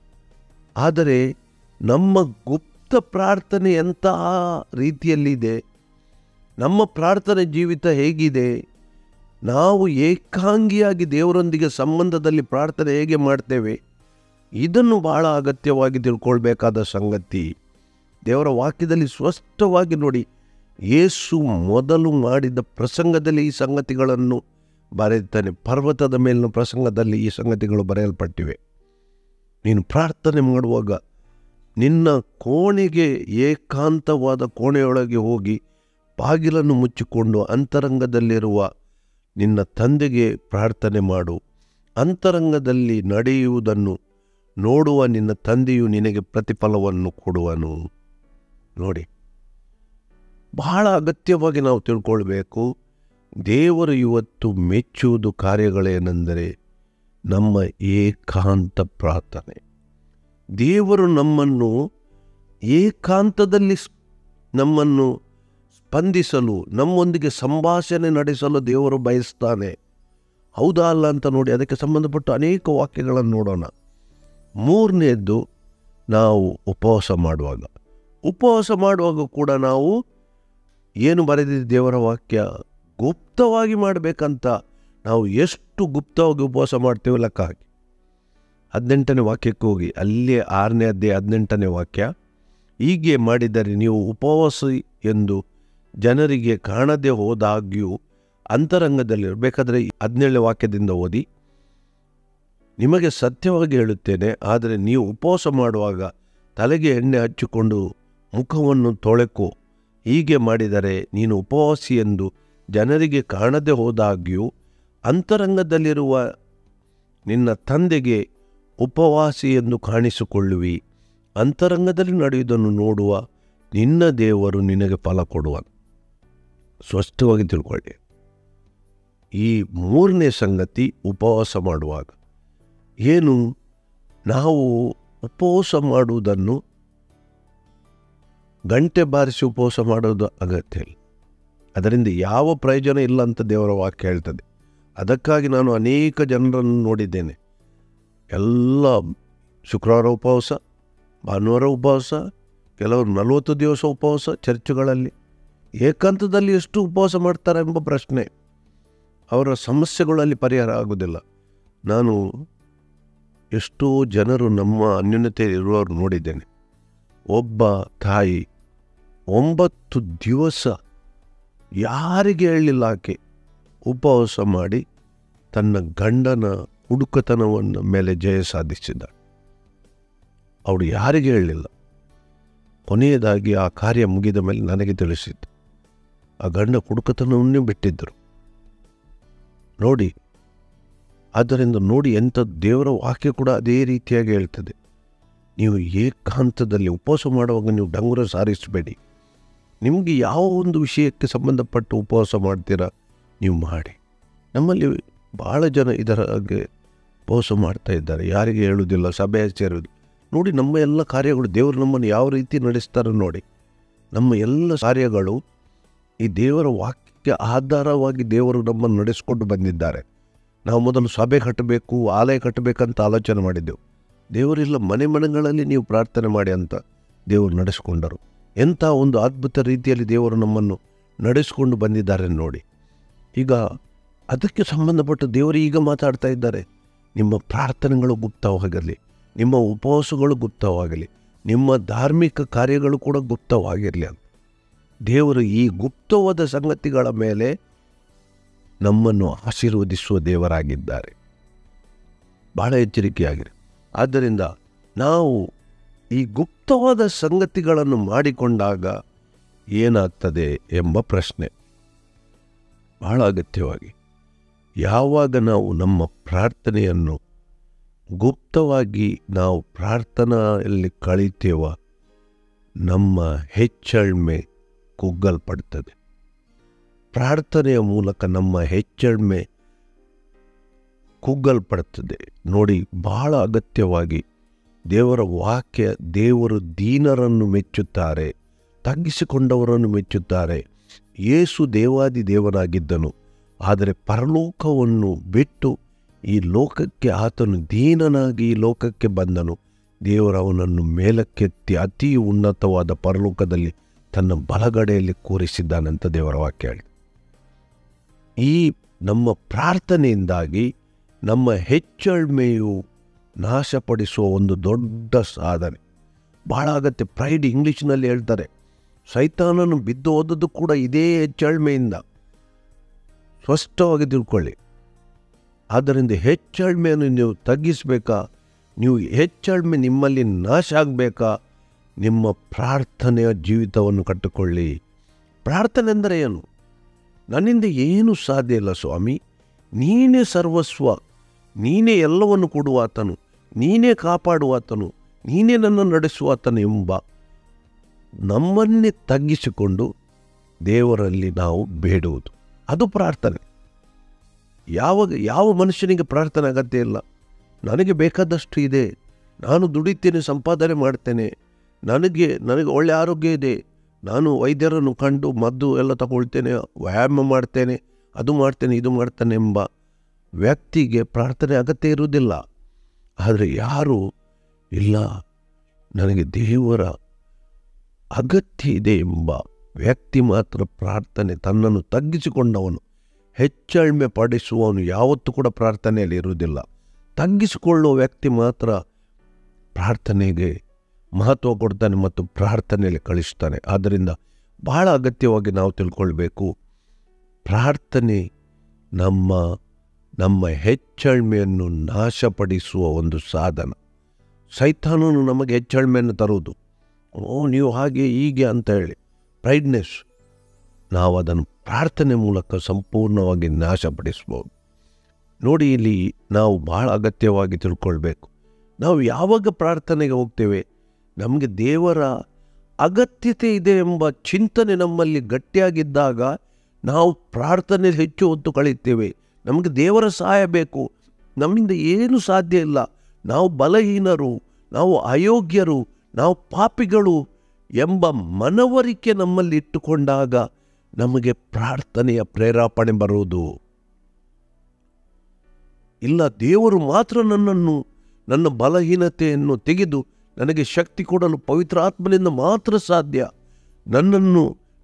ಆದರೆ ನಮ್ಮ ಗುಪ್ತ ಪ್ರಾರ್ಥನೆ ಎಂತಹ ರೀತಿಯಲ್ಲಿದೆ ನಮ್ಮ ಪ್ರಾರ್ಥನೆ ಜೀವಿತ ಹೇಗಿದೆ ನಾವು ಏಕಾಂಗಿಯಾಗಿ ದೇವರೊಂದಿಗೆ ಸಂಬಂಧದಲ್ಲಿ ಪ್ರಾರ್ಥನೆ ಹೇಗೆ ಮಾಡ್ತೇವೆ ಇದನ್ನು ಬಹಳ ಅಗತ್ಯವಾಗಿ ತಿಳ್ಕೊಳ್ಬೇಕಾದ ಸಂಗತಿ ದೇವರ ವಾಕ್ಯದಲ್ಲಿ ಸ್ಪಷ್ಟವಾಗಿ ನೋಡಿ ಯೇಸು ಮೊದಲು ಮಾಡಿದ ಪ್ರಸಂಗದಲ್ಲಿ ಈ ಸಂಗತಿಗಳನ್ನು ಬರೆಯುತ್ತಾನೆ ಪರ್ವತದ ಮೇಲಿನ ಪ್ರಸಂಗದಲ್ಲಿ ಈ ಸಂಗತಿಗಳು ಬರೆಯಲ್ಪಟ್ಟಿವೆ ನೀನು ಪ್ರಾರ್ಥನೆ ಮಾಡುವಾಗ ನಿನ್ನ ಕೋಣೆಗೆ ಏಕಾಂತವಾದ ಕೋಣೆಯೊಳಗೆ ಹೋಗಿ ಬಾಗಿಲನ್ನು ಮುಚ್ಚಿಕೊಂಡು ಅಂತರಂಗದಲ್ಲಿರುವ ನಿನ್ನ ತಂದೆಗೆ ಪ್ರಾರ್ಥನೆ ಮಾಡು ಅಂತರಂಗದಲ್ಲಿ ನಡೆಯುವುದನ್ನು ನೋಡುವ ನಿನ್ನ ತಂದೆಯು ನಿನಗೆ ಪ್ರತಿಫಲವನ್ನು ಕೊಡುವನು ನೋಡಿ ಬಹಳ ಅಗತ್ಯವಾಗಿ ನಾವು ತಿಳ್ಕೊಳ್ಬೇಕು ದೇವರು ಇವತ್ತು ಮೆಚ್ಚುವುದು ಕಾರ್ಯಗಳೇನೆಂದರೆ ನಮ್ಮ ಏಕಾಂತ ಪ್ರಾರ್ಥನೆ ದೇವರು ನಮ್ಮನ್ನು ಏಕಾಂತದಲ್ಲಿ ಸ್- ನಮ್ಮನ್ನು ಸ್ಪಂದಿಸಲು ನಮ್ಮೊಂದಿಗೆ ಸಂಭಾಷಣೆ ನಡೆಸಲು ದೇವರು ಬಯಸ್ತಾನೆ ಹೌದಾ ಅಲ್ಲ ಅಂತ ನೋಡಿ ಅದಕ್ಕೆ ಸಂಬಂಧಪಟ್ಟ ಅನೇಕ ವಾಕ್ಯಗಳನ್ನು ನೋಡೋಣ ಮೂರನೇದ್ದು ನಾವು ಉಪವಾಸ ಮಾಡುವಾಗ ಉಪವಾಸ ಮಾಡುವಾಗ ಕೂಡ ನಾವು ಏನು ಬರೆದಿದೆ ದೇವರ ವಾಕ್ಯ ಗುಪ್ತವಾಗಿ ಮಾಡಬೇಕಂತ ನಾವು ಎಷ್ಟು ಗುಪ್ತವಾಗಿ ಉಪವಾಸ ಮಾಡ್ತೇವೆ ಲೆಕ್ಕ ಹಾಕಿ ಹದಿನೆಂಟನೇ ವಾಕ್ಯಕ್ಕೆ ಹೋಗಿ ಅಲ್ಲೇ ಆರನೇ ಅಧ್ಯಾಯ ಹದಿನೆಂಟನೇ ವಾಕ್ಯ ಹೀಗೆ ಮಾಡಿದರೆ ನೀವು ಉಪವಾಸ ಎಂದು ಜನರಿಗೆ ಕಾಣದೆ ಹೋದಾಗ್ಯೂ ಅಂತರಂಗದಲ್ಲಿ ಬೇಕಾದರೆ ಹದಿನೇಳನೇ ವಾಕ್ಯದಿಂದ ಓದಿ ನಿಮಗೆ ಸತ್ಯವಾಗಿ ಹೇಳುತ್ತೇನೆ ಆದರೆ ನೀವು ಉಪವಾಸ ಮಾಡುವಾಗ ತಲೆಗೆ ಎಣ್ಣೆ ಹಚ್ಚಿಕೊಂಡು ಮುಖವನ್ನು ತೊಳೆಕೋ ಹೀಗೆ ಮಾಡಿದರೆ ನೀನು ಉಪವಾಸಿ ಎಂದು ಜನರಿಗೆ ಕಾಣದೆ ಹೋದಾಗ್ಯೂ ಅಂತರಂಗದಲ್ಲಿರುವ ನಿನ್ನ ತಂದೆಗೆ ಉಪವಾಸಿ ಎಂದು ಕಾಣಿಸಿಕೊಳ್ಳುವಿ ಅಂತರಂಗದಲ್ಲಿ ನಡೆಯುವುದನ್ನು ನೋಡುವ ನಿನ್ನ ದೇವರು ನಿನಗೆ ಫಲ ಕೊಡುವನು ಸ್ಪಷ್ಟವಾಗಿ ತಿಳ್ಕೊಳ್ಳಿ ಈ ಮೂರನೇ ಸಂಗತಿ ಉಪವಾಸ ಮಾಡುವಾಗ ಏನು ನಾವು ಉಪವಾಸ ಮಾಡುವುದನ್ನು ಗಂಟೆ ಬಾರಿಸಿ ಉಪವಾಸ ಮಾಡೋದು ಅಗತ್ಯ ಇಲ್ಲ ಅದರಿಂದ ಯಾವ ಪ್ರಯೋಜನ ಇಲ್ಲ ಅಂತ ದೇವರ ವಾಕ್ಯ ಹೇಳ್ತದೆ ಅದಕ್ಕಾಗಿ ನಾನು ಅನೇಕ ಜನರನ್ನು ನೋಡಿದ್ದೇನೆ ಎಲ್ಲ ಶುಕ್ರವಾರ ಉಪವಾಸ ಭಾನುವಾರ ಉಪವಾಸ ಕೆಲವರು ನಲವತ್ತು ದಿವಸ ಉಪವಾಸ ಚರ್ಚ್ಗಳಲ್ಲಿ ಏಕಾಂತದಲ್ಲಿ ಎಷ್ಟು ಉಪವಾಸ ಮಾಡ್ತಾರೆ ಎಂಬ ಪ್ರಶ್ನೆ ಅವರ ಸಮಸ್ಯೆಗಳಲ್ಲಿ ಪರಿಹಾರ ಆಗುವುದಿಲ್ಲ ನಾನು ಎಷ್ಟೋ ಜನರು ನಮ್ಮ ಅನ್ಯೂನ್ಯತೆ ಇರುವವರು ನೋಡಿದ್ದೇನೆ ಒಬ್ಬ ತಾಯಿ ಒಂಬತ್ತು ದಿವಸ ಯಾರಿಗೆ ಹೇಳಲಿಲ್ಲ ಆಕೆ ಉಪವಾಸ ಮಾಡಿ ತನ್ನ ಗಂಡನ ಹುಡುಕತನವನ್ನು ಮೇಲೆ ಜಯ ಸಾಧಿಸಿದ್ದಾಳೆ ಅವಳು ಯಾರಿಗೆ ಹೇಳಲಿಲ್ಲ ಕೊನೆಯದಾಗಿ ಆ ಕಾರ್ಯ ಮುಗಿದ ಮೇಲೆ ನನಗೆ ತಿಳಿಸಿದ್ದು ಆ ಗಂಡ ಕುಡುಕತನವನ್ನೇ ಬಿಟ್ಟಿದ್ದರು ನೋಡಿ ಆದ್ದರಿಂದ ನೋಡಿ ಎಂಥ ದೇವರ ವಾಕ್ಯ ಕೂಡ ಅದೇ ರೀತಿಯಾಗಿ ಹೇಳ್ತದೆ ನೀವು ಏಕಾಂತದಲ್ಲಿ ಉಪವಾಸ ಮಾಡುವಾಗ ನೀವು ಡಂಗುರ ಸಾರಿಸಬೇಡಿ ನಿಮಗೆ ಯಾವ ಒಂದು ವಿಷಯಕ್ಕೆ ಸಂಬಂಧಪಟ್ಟು ಉಪವಾಸ ಮಾಡ್ತೀರಾ ನೀವು ಮಾಡಿ ನಮ್ಮಲ್ಲಿ ಭಾಳ ಜನ ಇದರ ಹಾಗೆ ಉಪವಾಸ ಮಾಡ್ತಾ ಇದ್ದಾರೆ ಯಾರಿಗೆ ಹೇಳುವುದಿಲ್ಲ ಸಭೆ ಸೇರುವುದು ನೋಡಿ ನಮ್ಮ ಎಲ್ಲ ಕಾರ್ಯಗಳು ದೇವರು ನಮ್ಮನ್ನು ಯಾವ ರೀತಿ ನಡೆಸ್ತಾರೋ ನೋಡಿ ನಮ್ಮ ಎಲ್ಲ ಕಾರ್ಯಗಳು ಈ ದೇವರ ವಾಕ್ಯಕ್ಕೆ ಆಧಾರವಾಗಿ ದೇವರು ನಮ್ಮನ್ನು ನಡೆಸ್ಕೊಂಡು ಬಂದಿದ್ದಾರೆ ನಾವು ಮೊದಲು ಸಭೆ ಕಟ್ಟಬೇಕು ಆಲಯ ಕಟ್ಟಬೇಕಂತ ಆಲೋಚನೆ ಮಾಡಿದ್ದೆವು ದೇವರಿಲ್ಲ ಮನೆ ಮನೆಗಳಲ್ಲಿ ನೀವು ಪ್ರಾರ್ಥನೆ ಮಾಡಿ ಅಂತ ದೇವರು ನಡೆಸ್ಕೊಂಡರು ಎಂಥ ಒಂದು ಅದ್ಭುತ ರೀತಿಯಲ್ಲಿ ದೇವರು ನಮ್ಮನ್ನು ನಡೆಸಿಕೊಂಡು ಬಂದಿದ್ದಾರೆ ನೋಡಿ ಈಗ ಅದಕ್ಕೆ ಸಂಬಂಧಪಟ್ಟ ದೇವರು ಈಗ ಮಾತಾಡ್ತಾ ಇದ್ದಾರೆ ನಿಮ್ಮ ಪ್ರಾರ್ಥನೆಗಳು ಗುಪ್ತವಾಗಲಿ ನಿಮ್ಮ ಉಪವಾಸಗಳು ಗುಪ್ತವಾಗಲಿ ನಿಮ್ಮ ಧಾರ್ಮಿಕ ಕಾರ್ಯಗಳು ಕೂಡ ಗುಪ್ತವಾಗಿರಲಿ ಅಂತ ದೇವರು ಈ ಗುಪ್ತವಾದ ಸಂಗತಿಗಳ ಮೇಲೆ ನಮ್ಮನ್ನು ಆಶೀರ್ವದಿಸುವ ದೇವರಾಗಿದ್ದಾರೆ ಬಹಳ ಎಚ್ಚರಿಕೆಯಾಗಿರಿ ಆದ್ದರಿಂದ ನಾವು ಈ ಗುಪ್ತವಾದ ಸಂಗತಿಗಳನ್ನು ಮಾಡಿಕೊಂಡಾಗ ಏನಾಗ್ತದೆ ಎಂಬ ಪ್ರಶ್ನೆ ಬಹಳ ಅಗತ್ಯವಾಗಿ ಯಾವಾಗ ನಾವು ನಮ್ಮ ಪ್ರಾರ್ಥನೆಯನ್ನು ಗುಪ್ತವಾಗಿ ನಾವು ಪ್ರಾರ್ಥನೆಯಲ್ಲಿ ಕಳೀತೇವ ನಮ್ಮ ಹೆಚ್ಚಳ್ಮೆ ಕುಗ್ಗಲ್ಪಡ್ತದೆ ಪ್ರಾರ್ಥನೆಯ ಮೂಲಕ ನಮ್ಮ ಹೆಚ್ಚಳ್ಮೆ ಕುಗ್ಗಲ್ಪಡುತ್ತದೆ ನೋಡಿ ಬಹಳ ಅಗತ್ಯವಾಗಿ ದೇವರ ವಾಕ್ಯ ದೇವರು ದೀನರನ್ನು ಮೆಚ್ಚುತ್ತಾರೆ ತಗ್ಗಿಸಿಕೊಂಡವರನ್ನು ಮೆಚ್ಚುತ್ತಾರೆ ಯೇಸು ದೇವಾದಿ ದೇವನಾಗಿದ್ದನು ಆದರೆ ಪರಲೋಕವನ್ನು ಬಿಟ್ಟು ಈ ಲೋಕಕ್ಕೆ ಆತನು ದೀನನಾಗಿ ಈ ಲೋಕಕ್ಕೆ ಬಂದನು ದೇವರು ಅವನನ್ನು ಮೇಲಕ್ಕೆತ್ತಿ ಅತಿ ಉನ್ನತವಾದ ಪರಲೋಕದಲ್ಲಿ ತನ್ನ ಬಲಗಡೆಯಲ್ಲಿ ಕೂರಿಸಿದ್ದಾನಂತ ದೇವರ ವಾಕ್ಯ ಹೇಳಿ ಈ ನಮ್ಮ ಪ್ರಾರ್ಥನೆಯಿಂದಾಗಿ ನಮ್ಮ ಹೆಚ್ಚಳ್ಮೆಯು ನಾಶಪಡಿಸುವ ಒಂದು ದೊಡ್ಡ ಸಾಧನೆ ಬಹಳ ಅಗತ್ಯ ಪ್ರೈಡ್ ಇಂಗ್ಲೀಷ್ನಲ್ಲಿ ಹೇಳ್ತಾರೆ ಸೈತಾನನು ಬಿದ್ದು ಹೋದದ್ದು ಕೂಡ ಇದೇ ಹೆಚ್ಚಳ್ಮೆಯಿಂದ ಸ್ಪಷ್ಟವಾಗಿ ತಿಳ್ಕೊಳ್ಳಿ ಆದ್ದರಿಂದ ಹೆಚ್ಚಳ್ಮೆಯನ್ನು ನೀವು ತಗ್ಗಿಸಬೇಕಾ ನೀವು ಹೆಚ್ಚಳ್ಮೆ ನಿಮ್ಮಲ್ಲಿ ನಾಶ ಆಗಬೇಕಾ ನಿಮ್ಮ ಪ್ರಾರ್ಥನೆಯ ಜೀವಿತವನ್ನು ಕಟ್ಟಿಕೊಳ್ಳಿ ಪ್ರಾರ್ಥನೆ ಅಂದರೆ ಏನು ನನ್ನಿಂದ ಏನೂ ಸಾಧ್ಯ ಇಲ್ಲ ಸ್ವಾಮಿ ನೀನೇ ಸರ್ವಸ್ವ ನೀನೇ ಎಲ್ಲವನ್ನು ಕೊಡುವಾತನು ನೀನೇ ಕಾಪಾಡುವಾತನು ನೀನೇ ನನ್ನ ನಡೆಸುವಾತನು ಎಂಬ ನಮ್ಮನ್ನೇ ತಗ್ಗಿಸಿಕೊಂಡು ದೇವರಲ್ಲಿ ನಾವು ಬೇಡುವುದು ಅದು ಪ್ರಾರ್ಥನೆ ಯಾವಾಗ ಯಾವ ಮನುಷ್ಯನಿಗೆ ಪ್ರಾರ್ಥನೆ ಅಗತ್ಯ ಇಲ್ಲ ನನಗೆ ಬೇಕಾದಷ್ಟು ಇದೆ ನಾನು ದುಡಿತೇನೆ ಸಂಪಾದನೆ ಮಾಡ್ತೇನೆ ನನಗೆ ನನಗೆ ಒಳ್ಳೆ ಆರೋಗ್ಯ ಇದೆ ನಾನು ವೈದ್ಯರನ್ನು ಕಂಡು ಮದ್ದು ಎಲ್ಲ ತಗೊಳ್ತೇನೆ ವ್ಯಾಯಾಮ ಮಾಡ್ತೇನೆ ಅದು ಮಾಡ್ತೇನೆ ಇದು ಮಾಡ್ತೇನೆ ಎಂಬ ವ್ಯಕ್ತಿಗೆ ಪ್ರಾರ್ಥನೆ ಅಗತ್ಯ ಇರುವುದಿಲ್ಲ ಆದರೆ ಯಾರು ಇಲ್ಲ ನನಗೆ ದೇವರ ಅಗತ್ಯ ಇದೆ ಎಂಬ ವ್ಯಕ್ತಿ ಮಾತ್ರ ಪ್ರಾರ್ಥನೆ ತನ್ನನ್ನು ತಗ್ಗಿಸಿಕೊಂಡವನು ಹೆಚ್ಚಳ್ಮೆ ಪಡಿಸುವವನು ಯಾವತ್ತೂ ಕೂಡ ಪ್ರಾರ್ಥನೆಯಲ್ಲಿ ಇರುವುದಿಲ್ಲ ತಗ್ಗಿಸಿಕೊಳ್ಳುವ ವ್ಯಕ್ತಿ ಮಾತ್ರ ಪ್ರಾರ್ಥನೆಗೆ ಮಹತ್ವ ಕೊಡ್ತಾನೆ ಮತ್ತು ಪ್ರಾರ್ಥನೆಯಲ್ಲಿ ಕಳಿಸ್ತಾನೆ ಆದ್ದರಿಂದ ಬಹಳ ಅಗತ್ಯವಾಗಿ ನಾವು ತಿಳ್ಕೊಳ್ಬೇಕು ಪ್ರಾರ್ಥನೆ ನಮ್ಮ ನಮ್ಮ ಹೆಚ್ಚಳ್ಮೆಯನ್ನು ನಾಶಪಡಿಸುವ ಒಂದು ಸಾಧನ ಸೈತಾನನು ನಮಗೆ ಹೆಚ್ಚಳ್ಮೆಯನ್ನು ತರುವುದು ಓ ನೀವು ಹಾಗೆ ಹೀಗೆ ಅಂತ ಹೇಳಿ ಪ್ರೈಡ್ನೆಸ್ ನಾವು ಅದನ್ನು ಪ್ರಾರ್ಥನೆ ಮೂಲಕ ಸಂಪೂರ್ಣವಾಗಿ ನಾಶಪಡಿಸ್ಬೋದು ನೋಡಿ ಇಲ್ಲಿ ನಾವು ಬಹಳ ಅಗತ್ಯವಾಗಿ ತಿಳ್ಕೊಳ್ಬೇಕು ನಾವು ಯಾವಾಗ ಪ್ರಾರ್ಥನೆಗೆ ಹೋಗ್ತೇವೆ ನಮಗೆ ದೇವರ ಅಗತ್ಯತೆ ಇದೆ ಎಂಬ ಚಿಂತನೆ ನಮ್ಮಲ್ಲಿ ಗಟ್ಟಿಯಾಗಿದ್ದಾಗ ನಾವು ಪ್ರಾರ್ಥನೆ ಹೆಚ್ಚು ಹೊತ್ತು ಕಳೆಯುತ್ತೇವೆ ನಮಗೆ ದೇವರ ಸಹಾಯ ಬೇಕು ನಮ್ಮಿಂದ ಏನು ಸಾಧ್ಯ ಇಲ್ಲ ನಾವು ಬಲಹೀನರು ನಾವು ಅಯೋಗ್ಯರು ನಾವು ಪಾಪಿಗಳು ಎಂಬ ಮನವರಿಕೆ ನಮ್ಮಲ್ಲಿ ಇಟ್ಟುಕೊಂಡಾಗ ನಮಗೆ ಪ್ರಾರ್ಥನೆಯ ಪ್ರೇರೇಪಣೆ ಬರುವುದು ಇಲ್ಲ ದೇವರು ಮಾತ್ರ ನನ್ನನ್ನು ನನ್ನ ಬಲಹೀನತೆಯನ್ನು ತೆಗೆದು ನನಗೆ ಶಕ್ತಿ ಕೊಡಲು ಪವಿತ್ರ ಆತ್ಮನಿಂದ ಮಾತ್ರ ಸಾಧ್ಯ ನನ್ನನ್ನು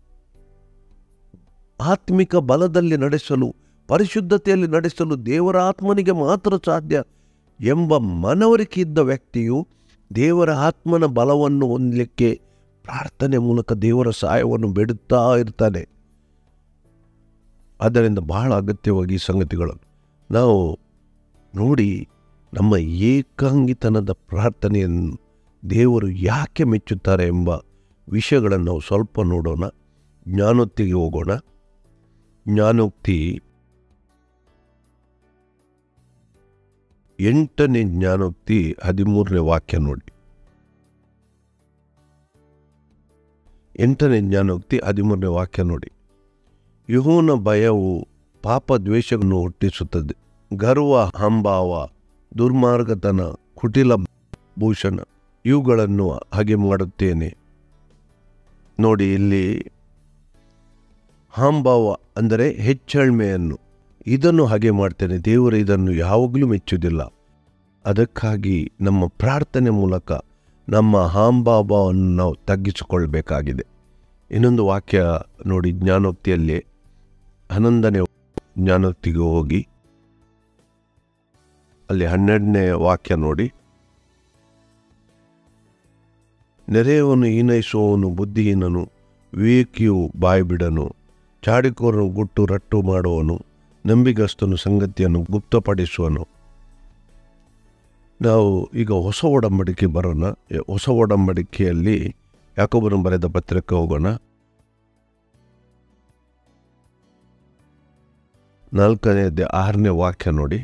ಆತ್ಮಿಕ ಬಲದಲ್ಲಿ ನಡೆಸಲು ಪರಿಶುದ್ಧತೆಯಲ್ಲಿ ನಡೆಸಲು ದೇವರ ಆತ್ಮನಿಗೆ ಮಾತ್ರ ಸಾಧ್ಯ ಎಂಬ ಮನವರಿಕೆ ಇದ್ದ ವ್ಯಕ್ತಿಯು ದೇವರ ಆತ್ಮನ ಬಲವನ್ನು ಹೊಂದಲಿಕ್ಕೆ ಪ್ರಾರ್ಥನೆ ಮೂಲಕ ದೇವರ ಸಹಾಯವನ್ನು ಬೇಡುತ್ತಾ ಇರ್ತಾನೆ ಆದ್ದರಿಂದ ಬಹಳ ಅಗತ್ಯವಾಗಿ ಈ ಸಂಗತಿಗಳನ್ನು ನಾವು ನೋಡಿ ನಮ್ಮ ಏಕಾಂಗಿತನದ ಪ್ರಾರ್ಥನೆಯನ್ನು ದೇವರು ಯಾಕೆ ಮೆಚ್ಚುತ್ತಾರೆ ಎಂಬ ವಿಷಯಗಳನ್ನು ನಾವು ಸ್ವಲ್ಪ ನೋಡೋಣ ಜ್ಞಾನೋಕ್ತಿಗೆ ಹೋಗೋಣ ಜ್ಞಾನೋಕ್ತಿ ಎಂಟನೇ ಜ್ಞಾನೋಕ್ತಿ ಹದಿಮೂರನೇ ವಾಕ್ಯ ನೋಡಿ ಎಂಟನೇ ಜ್ಞಾನೋಕ್ತಿ ಹದಿಮೂರನೇ ವಾಕ್ಯ ನೋಡಿ ಯುಹೋನ ಭಯವು ಪಾಪ ದ್ವೇಷವನ್ನು ಹುಟ್ಟಿಸುತ್ತದೆ ಗರ್ವ ಹಂಭಾವ ದುರ್ಮಾರ್ಗತನ ಕುಟಿಲ ಭೂಷಣ ಇವುಗಳನ್ನು ಹಾಗೆ ಮಾಡುತ್ತೇನೆ ನೋಡಿ ಇಲ್ಲಿ ಹಾಂಭಾವ ಅಂದರೆ ಹೆಚ್ಚಳ್ಮೆಯನ್ನು ಇದನ್ನು ಹಾಗೆ ಮಾಡ್ತೇನೆ ದೇವರು ಇದನ್ನು ಯಾವಾಗಲೂ ಮೆಚ್ಚುವುದಿಲ್ಲ ಅದಕ್ಕಾಗಿ ನಮ್ಮ ಪ್ರಾರ್ಥನೆ ಮೂಲಕ ನಮ್ಮ ಹಾಂಭಾವವನ್ನು ನಾವು ತಗ್ಗಿಸಿಕೊಳ್ಬೇಕಾಗಿದೆ ಇನ್ನೊಂದು ವಾಕ್ಯ ನೋಡಿ ಜ್ಞಾನೋಕ್ತಿಯಲ್ಲಿ ಹನ್ನೊಂದನೇ ಜ್ಞಾನೋಕ್ತಿಗೆ ಹೋಗಿ ಅಲ್ಲಿ ಹನ್ನೆರಡನೇ ವಾಕ್ಯ ನೋಡಿ ನೆರೆಯವನು ಹೀನೈಸುವವನು ಬುದ್ಧಿಹೀನನು ವಿವೇಕಿಯು ಬಾಯ್ಬಿಡನು ಚಾಡಿಕೋರನು ಗುಟ್ಟು ರಟ್ಟು ಮಾಡುವನು ನಂಬಿಗಸ್ತನು ಸಂಗತಿಯನ್ನು ಗುಪ್ತಪಡಿಸುವನು ನಾವು ಈಗ ಹೊಸ ಒಡಂಬಡಿಕೆ ಬರೋಣ ಹೊಸ ಒಡಂಬಡಿಕೆಯಲ್ಲಿ ಯಾಕೊಬ್ಬನು ಬರೆದ ಪತ್ರಕ್ಕೆ ಹೋಗೋಣ ನಾಲ್ಕನೇ ಅಧ್ಯಾಯ ಆರನೇ ವಾಕ್ಯ ನೋಡಿ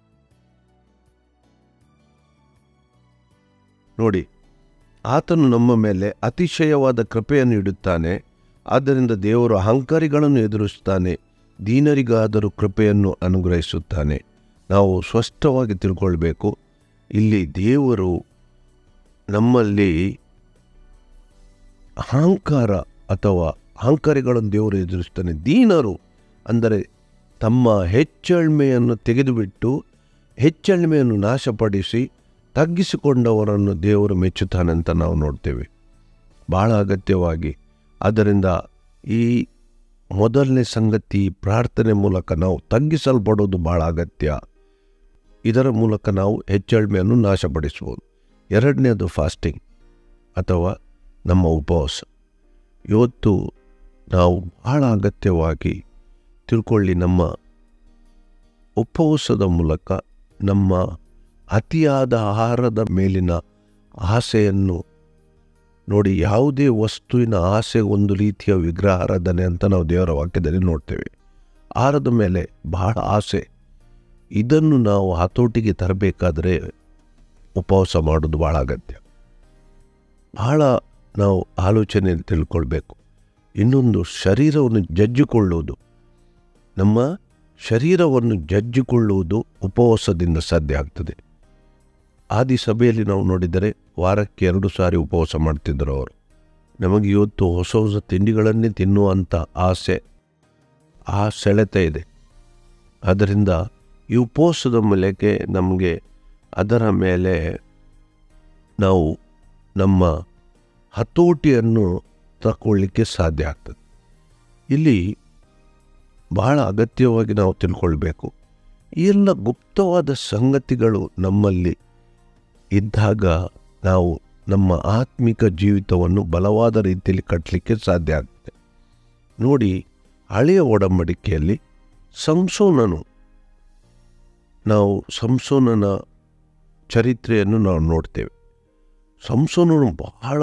ನೋಡಿ ಆತನು ನಮ್ಮ ಮೇಲೆ ಅತಿಶಯವಾದ ಕೃಪೆಯನ್ನು ಇಡುತ್ತಾನೆ ಆದ್ದರಿಂದ ದೇವರು ಅಹಂಕಾರಿಗಳನ್ನು ಎದುರಿಸುತ್ತಾನೆ ದೀನರಿಗಾದರೂ ಕೃಪೆಯನ್ನು ಅನುಗ್ರಹಿಸುತ್ತಾನೆ ನಾವು ಸ್ಪಷ್ಟವಾಗಿ ತಿಳ್ಕೊಳ್ಬೇಕು ಇಲ್ಲಿ ದೇವರು ನಮ್ಮಲ್ಲಿ ಅಹಂಕಾರ ಅಥವಾ ಅಹಂಕಾರಿಗಳನ್ನು ದೇವರು ಎದುರಿಸ್ತಾನೆ ದೀನರು ಅಂದರೆ ತಮ್ಮ ಹೆಚ್ಚಳ್ಮೆಯನ್ನು ತೆಗೆದುಬಿಟ್ಟು ಹೆಚ್ಚಳ್ಮೆಯನ್ನು ನಾಶಪಡಿಸಿ ತಗ್ಗಿಸಿಕೊಂಡವರನ್ನು ದೇವರು ಮೆಚ್ಚುತ್ತಾನೆ ಅಂತ ನಾವು ನೋಡ್ತೇವೆ ಬಹಳ ಅಗತ್ಯವಾಗಿ ಆದ್ದರಿಂದ ಈ ಮೊದಲನೇ ಸಂಗತಿ ಪ್ರಾರ್ಥನೆ ಮೂಲಕ ನಾವು ತಗ್ಗಿಸಲ್ಪಡೋದು ಬಹಳ ಅಗತ್ಯ ಇದರ ಮೂಲಕ ನಾವು ಹೆಚ್ಚಳ್ಮೆಯನ್ನು ನಾಶಪಡಿಸ್ಬೋದು ಎರಡನೇದು ಫಾಸ್ಟಿಂಗ್ ಅಥವಾ ನಮ್ಮ ಉಪವಾಸ ಇವತ್ತು ನಾವು ಬಹಳ ಅಗತ್ಯವಾಗಿ ತಿಳ್ಕೊಳ್ಳಿ ನಮ್ಮ ಉಪವಾಸದ ಮೂಲಕ ನಮ್ಮ ಅತಿಯಾದ ಆಹಾರದ ಮೇಲಿನ ಆಸೆಯನ್ನು ನೋಡಿ ಯಾವುದೇ ವಸ್ತುವಿನ ಆಸೆ ಒಂದು ರೀತಿಯ ವಿಗ್ರಹಾರಾಧನೆ ಅಂತ ನಾವು ದೇವರ ವಾಕ್ಯದಲ್ಲಿ ನೋಡ್ತೇವೆ ಆಹಾರದ ಮೇಲೆ ಬಹಳ ಆಸೆ ಇದನ್ನು ನಾವು ಹತೋಟಿಗೆ ತರಬೇಕಾದರೆ ಉಪವಾಸ ಮಾಡೋದು ಭಾಳ ಅಗತ್ಯ ಬಹಳ ನಾವು ಆಲೋಚನೆಯಲ್ಲಿ ತಿಳ್ಕೊಳ್ಬೇಕು ಇನ್ನೊಂದು ಶರೀರವನ್ನು ಜಜ್ಜಿಕೊಳ್ಳುವುದು ನಮ್ಮ ಶರೀರವನ್ನು ಜಜ್ಜಿಕೊಳ್ಳುವುದು ಉಪವಾಸದಿಂದ ಸಾಧ್ಯ ಆಗ್ತದೆ ಆದಿ ಸಭೆಯಲ್ಲಿ ನಾವು ನೋಡಿದರೆ ವಾರಕ್ಕೆ ಎರಡು ಸಾರಿ ಉಪವಾಸ ಮಾಡ್ತಿದ್ದರು ಅವರು ನಮಗೆ ಇವತ್ತು ಹೊಸ ಹೊಸ ತಿಂಡಿಗಳನ್ನೇ ತಿನ್ನುವಂಥ ಆಸೆ ಆ ಸೆಳೆತ ಇದೆ ಆದ್ದರಿಂದ ಈ ಉಪವಾಸದ ಮೂಲಕ ನಮಗೆ ಅದರ ಮೇಲೆ ನಾವು ನಮ್ಮ ಹತೋಟಿಯನ್ನು ತಗೊಳ್ಳಿಕ್ಕೆ ಸಾಧ್ಯ ಆಗ್ತದೆ ಇಲ್ಲಿ ಬಹಳ ಅಗತ್ಯವಾಗಿ ನಾವು ತಿಳ್ಕೊಳ್ಬೇಕು ಈ ಎಲ್ಲ ಗುಪ್ತವಾದ ಸಂಗತಿಗಳು ನಮ್ಮಲ್ಲಿ ಇದ್ದಾಗ ನಾವು ನಮ್ಮ ಆತ್ಮಿಕ ಜೀವಿತವನ್ನು ಬಲವಾದ ರೀತಿಯಲ್ಲಿ ಕಟ್ಟಲಿಕ್ಕೆ ಸಾಧ್ಯ ಆಗ್ತದೆ ನೋಡಿ ಹಳೆಯ ಒಡಂಬಡಿಕೆಯಲ್ಲಿ ಸಂಸೋನನು ನಾವು ಸಂಸೋನನ ಚರಿತ್ರೆಯನ್ನು ನಾವು ನೋಡ್ತೇವೆ ಸಂಸೋನನು ಬಹಳ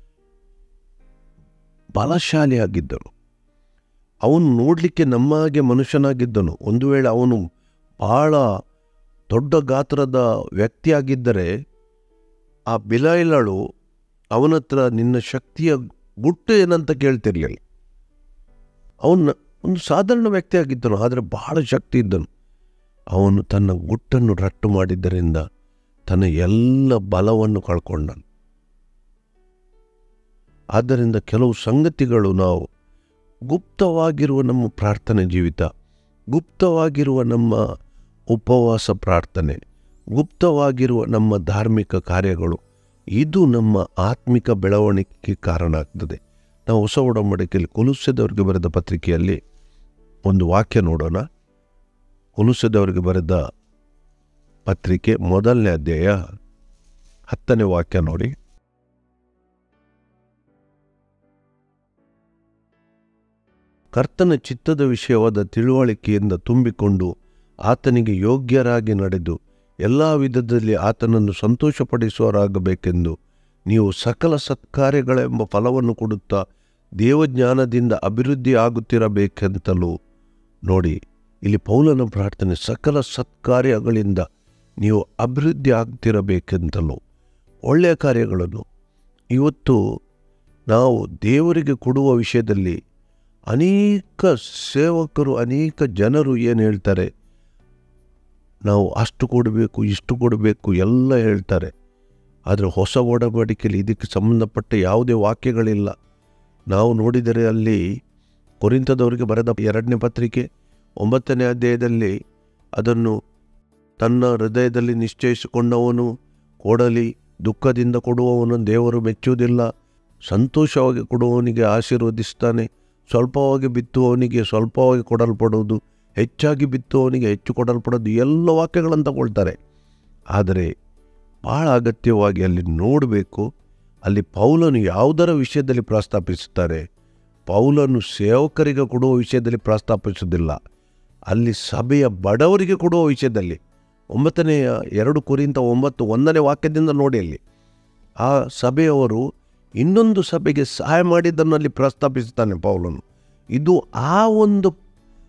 ಬಲಶಾಲಿಯಾಗಿದ್ದನು ಅವನು ನೋಡಲಿಕ್ಕೆ ನಮ್ಮ ಹಾಗೆ ಮನುಷ್ಯನಾಗಿದ್ದನು ಒಂದು ವೇಳೆ ಅವನು ಬಹಳ ದೊಡ್ಡ ಗಾತ್ರದ ವ್ಯಕ್ತಿಯಾಗಿದ್ದರೆ ಆ ಬಿಲಾಯಿಲಳು ಅವನ ಹತ್ರ ನಿನ್ನ ಶಕ್ತಿಯ ಗುಟ್ಟು ಏನಂತ ಕೇಳ್ತಿರ್ಲಿಲ್ಲ ಅವನ ಒಂದು ಸಾಧಾರಣ ವ್ಯಕ್ತಿಯಾಗಿದ್ದನು ಆದರೆ ಬಹಳ ಶಕ್ತಿ ಇದ್ದನು ಅವನು ತನ್ನ ಗುಟ್ಟನ್ನು ರಟ್ಟು ಮಾಡಿದ್ದರಿಂದ ತನ್ನ ಎಲ್ಲ ಬಲವನ್ನು ಕಳ್ಕೊಂಡನು ಆದ್ದರಿಂದ ಕೆಲವು ಸಂಗತಿಗಳು ನಾವು ಗುಪ್ತವಾಗಿರುವ ನಮ್ಮ ಪ್ರಾರ್ಥನೆ ಜೀವಿತ ಗುಪ್ತವಾಗಿರುವ ನಮ್ಮ ಉಪವಾಸ ಪ್ರಾರ್ಥನೆ ಗುಪ್ತವಾಗಿರುವ ನಮ್ಮ ಧಾರ್ಮಿಕ ಕಾರ್ಯಗಳು ಇದು ನಮ್ಮ ಆತ್ಮಿಕ ಬೆಳವಣಿಗೆಗೆ ಕಾರಣ ಆಗ್ತದೆ ನಾವು ಹೊಸ ಒಡಂಬಡಿಕೆಯಲ್ಲಿ ಕೊಲುಸದವರಿಗೆ ಬರೆದ ಪತ್ರಿಕೆಯಲ್ಲಿ ಒಂದು ವಾಕ್ಯ ನೋಡೋಣ ಕೊಲುಸದವರಿಗೆ ಬರೆದ ಪತ್ರಿಕೆ ಮೊದಲನೇ ಅಧ್ಯಾಯ ಹತ್ತನೇ ವಾಕ್ಯ ನೋಡಿ ಕರ್ತನ ಚಿತ್ತದ ವಿಷಯವಾದ ತಿಳುವಳಿಕೆಯಿಂದ ತುಂಬಿಕೊಂಡು ಆತನಿಗೆ ಯೋಗ್ಯರಾಗಿ ನಡೆದು ಎಲ್ಲ ವಿಧದಲ್ಲಿ ಆತನನ್ನು ಸಂತೋಷಪಡಿಸುವರಾಗಬೇಕೆಂದು ನೀವು ಸಕಲ ಸತ್ಕಾರ್ಯಗಳೆಂಬ ಫಲವನ್ನು ಕೊಡುತ್ತಾ ದೇವಜ್ಞಾನದಿಂದ ಅಭಿವೃದ್ಧಿ ಆಗುತ್ತಿರಬೇಕೆಂತಲೂ ನೋಡಿ ಇಲ್ಲಿ ಪೌಲನ ಪ್ರಾರ್ಥನೆ ಸಕಲ ಸತ್ಕಾರ್ಯಗಳಿಂದ ನೀವು ಅಭಿವೃದ್ಧಿ ಆಗ್ತಿರಬೇಕೆಂತಲೂ ಒಳ್ಳೆಯ ಕಾರ್ಯಗಳನ್ನು ಇವತ್ತು ನಾವು ದೇವರಿಗೆ ಕೊಡುವ ವಿಷಯದಲ್ಲಿ ಅನೇಕ ಸೇವಕರು ಅನೇಕ ಜನರು ಏನು ಹೇಳ್ತಾರೆ ನಾವು ಅಷ್ಟು ಕೊಡಬೇಕು ಇಷ್ಟು ಕೊಡಬೇಕು ಎಲ್ಲ ಹೇಳ್ತಾರೆ ಆದರೆ ಹೊಸ ಒಡಂಬಡಿಕೆಯಲ್ಲಿ ಇದಕ್ಕೆ ಸಂಬಂಧಪಟ್ಟ ಯಾವುದೇ ವಾಕ್ಯಗಳಿಲ್ಲ ನಾವು ನೋಡಿದರೆ ಅಲ್ಲಿ ಕೊರಿಂತದವರಿಗೆ ಬರೆದ ಎರಡನೇ ಪತ್ರಿಕೆ ಒಂಬತ್ತನೇ ಅಧ್ಯಾಯದಲ್ಲಿ ಅದನ್ನು ತನ್ನ ಹೃದಯದಲ್ಲಿ ನಿಶ್ಚಯಿಸಿಕೊಂಡವನು ಕೊಡಲಿ ದುಃಖದಿಂದ ಕೊಡುವವನು ದೇವರು ಮೆಚ್ಚುವುದಿಲ್ಲ ಸಂತೋಷವಾಗಿ ಕೊಡುವವನಿಗೆ ಆಶೀರ್ವದಿಸ್ತಾನೆ ಸ್ವಲ್ಪವಾಗಿ ಬಿತ್ತುವವನಿಗೆ ಸ್ವಲ್ಪವಾಗಿ ಕೊಡಲ್ಪಡುವುದು ಹೆಚ್ಚಾಗಿ ಬಿತ್ತುವವನಿಗೆ ಹೆಚ್ಚು ಕೊಡಲ್ಪಡೋದು ಎಲ್ಲ ವಾಕ್ಯಗಳನ್ನು ತಗೊಳ್ತಾರೆ ಆದರೆ ಬಹಳ ಅಗತ್ಯವಾಗಿ ಅಲ್ಲಿ ನೋಡಬೇಕು ಅಲ್ಲಿ ಪೌಲನು ಯಾವುದರ ವಿಷಯದಲ್ಲಿ ಪ್ರಸ್ತಾಪಿಸುತ್ತಾರೆ ಪೌಲನು ಸೇವಕರಿಗೆ ಕೊಡುವ ವಿಷಯದಲ್ಲಿ ಪ್ರಸ್ತಾಪಿಸುವುದಿಲ್ಲ ಅಲ್ಲಿ ಸಭೆಯ ಬಡವರಿಗೆ ಕೊಡುವ ವಿಷಯದಲ್ಲಿ ಒಂಬತ್ತನೆಯ ಎರಡು ಕುರಿತ ಒಂಬತ್ತು ಒಂದನೇ ವಾಕ್ಯದಿಂದ ನೋಡಿ ಅಲ್ಲಿ ಆ ಸಭೆಯವರು ಇನ್ನೊಂದು ಸಭೆಗೆ ಸಹಾಯ ಮಾಡಿದ್ದನ್ನು ಅಲ್ಲಿ ಪ್ರಸ್ತಾಪಿಸುತ್ತಾನೆ ಪೌಲನು ಇದು ಆ ಒಂದು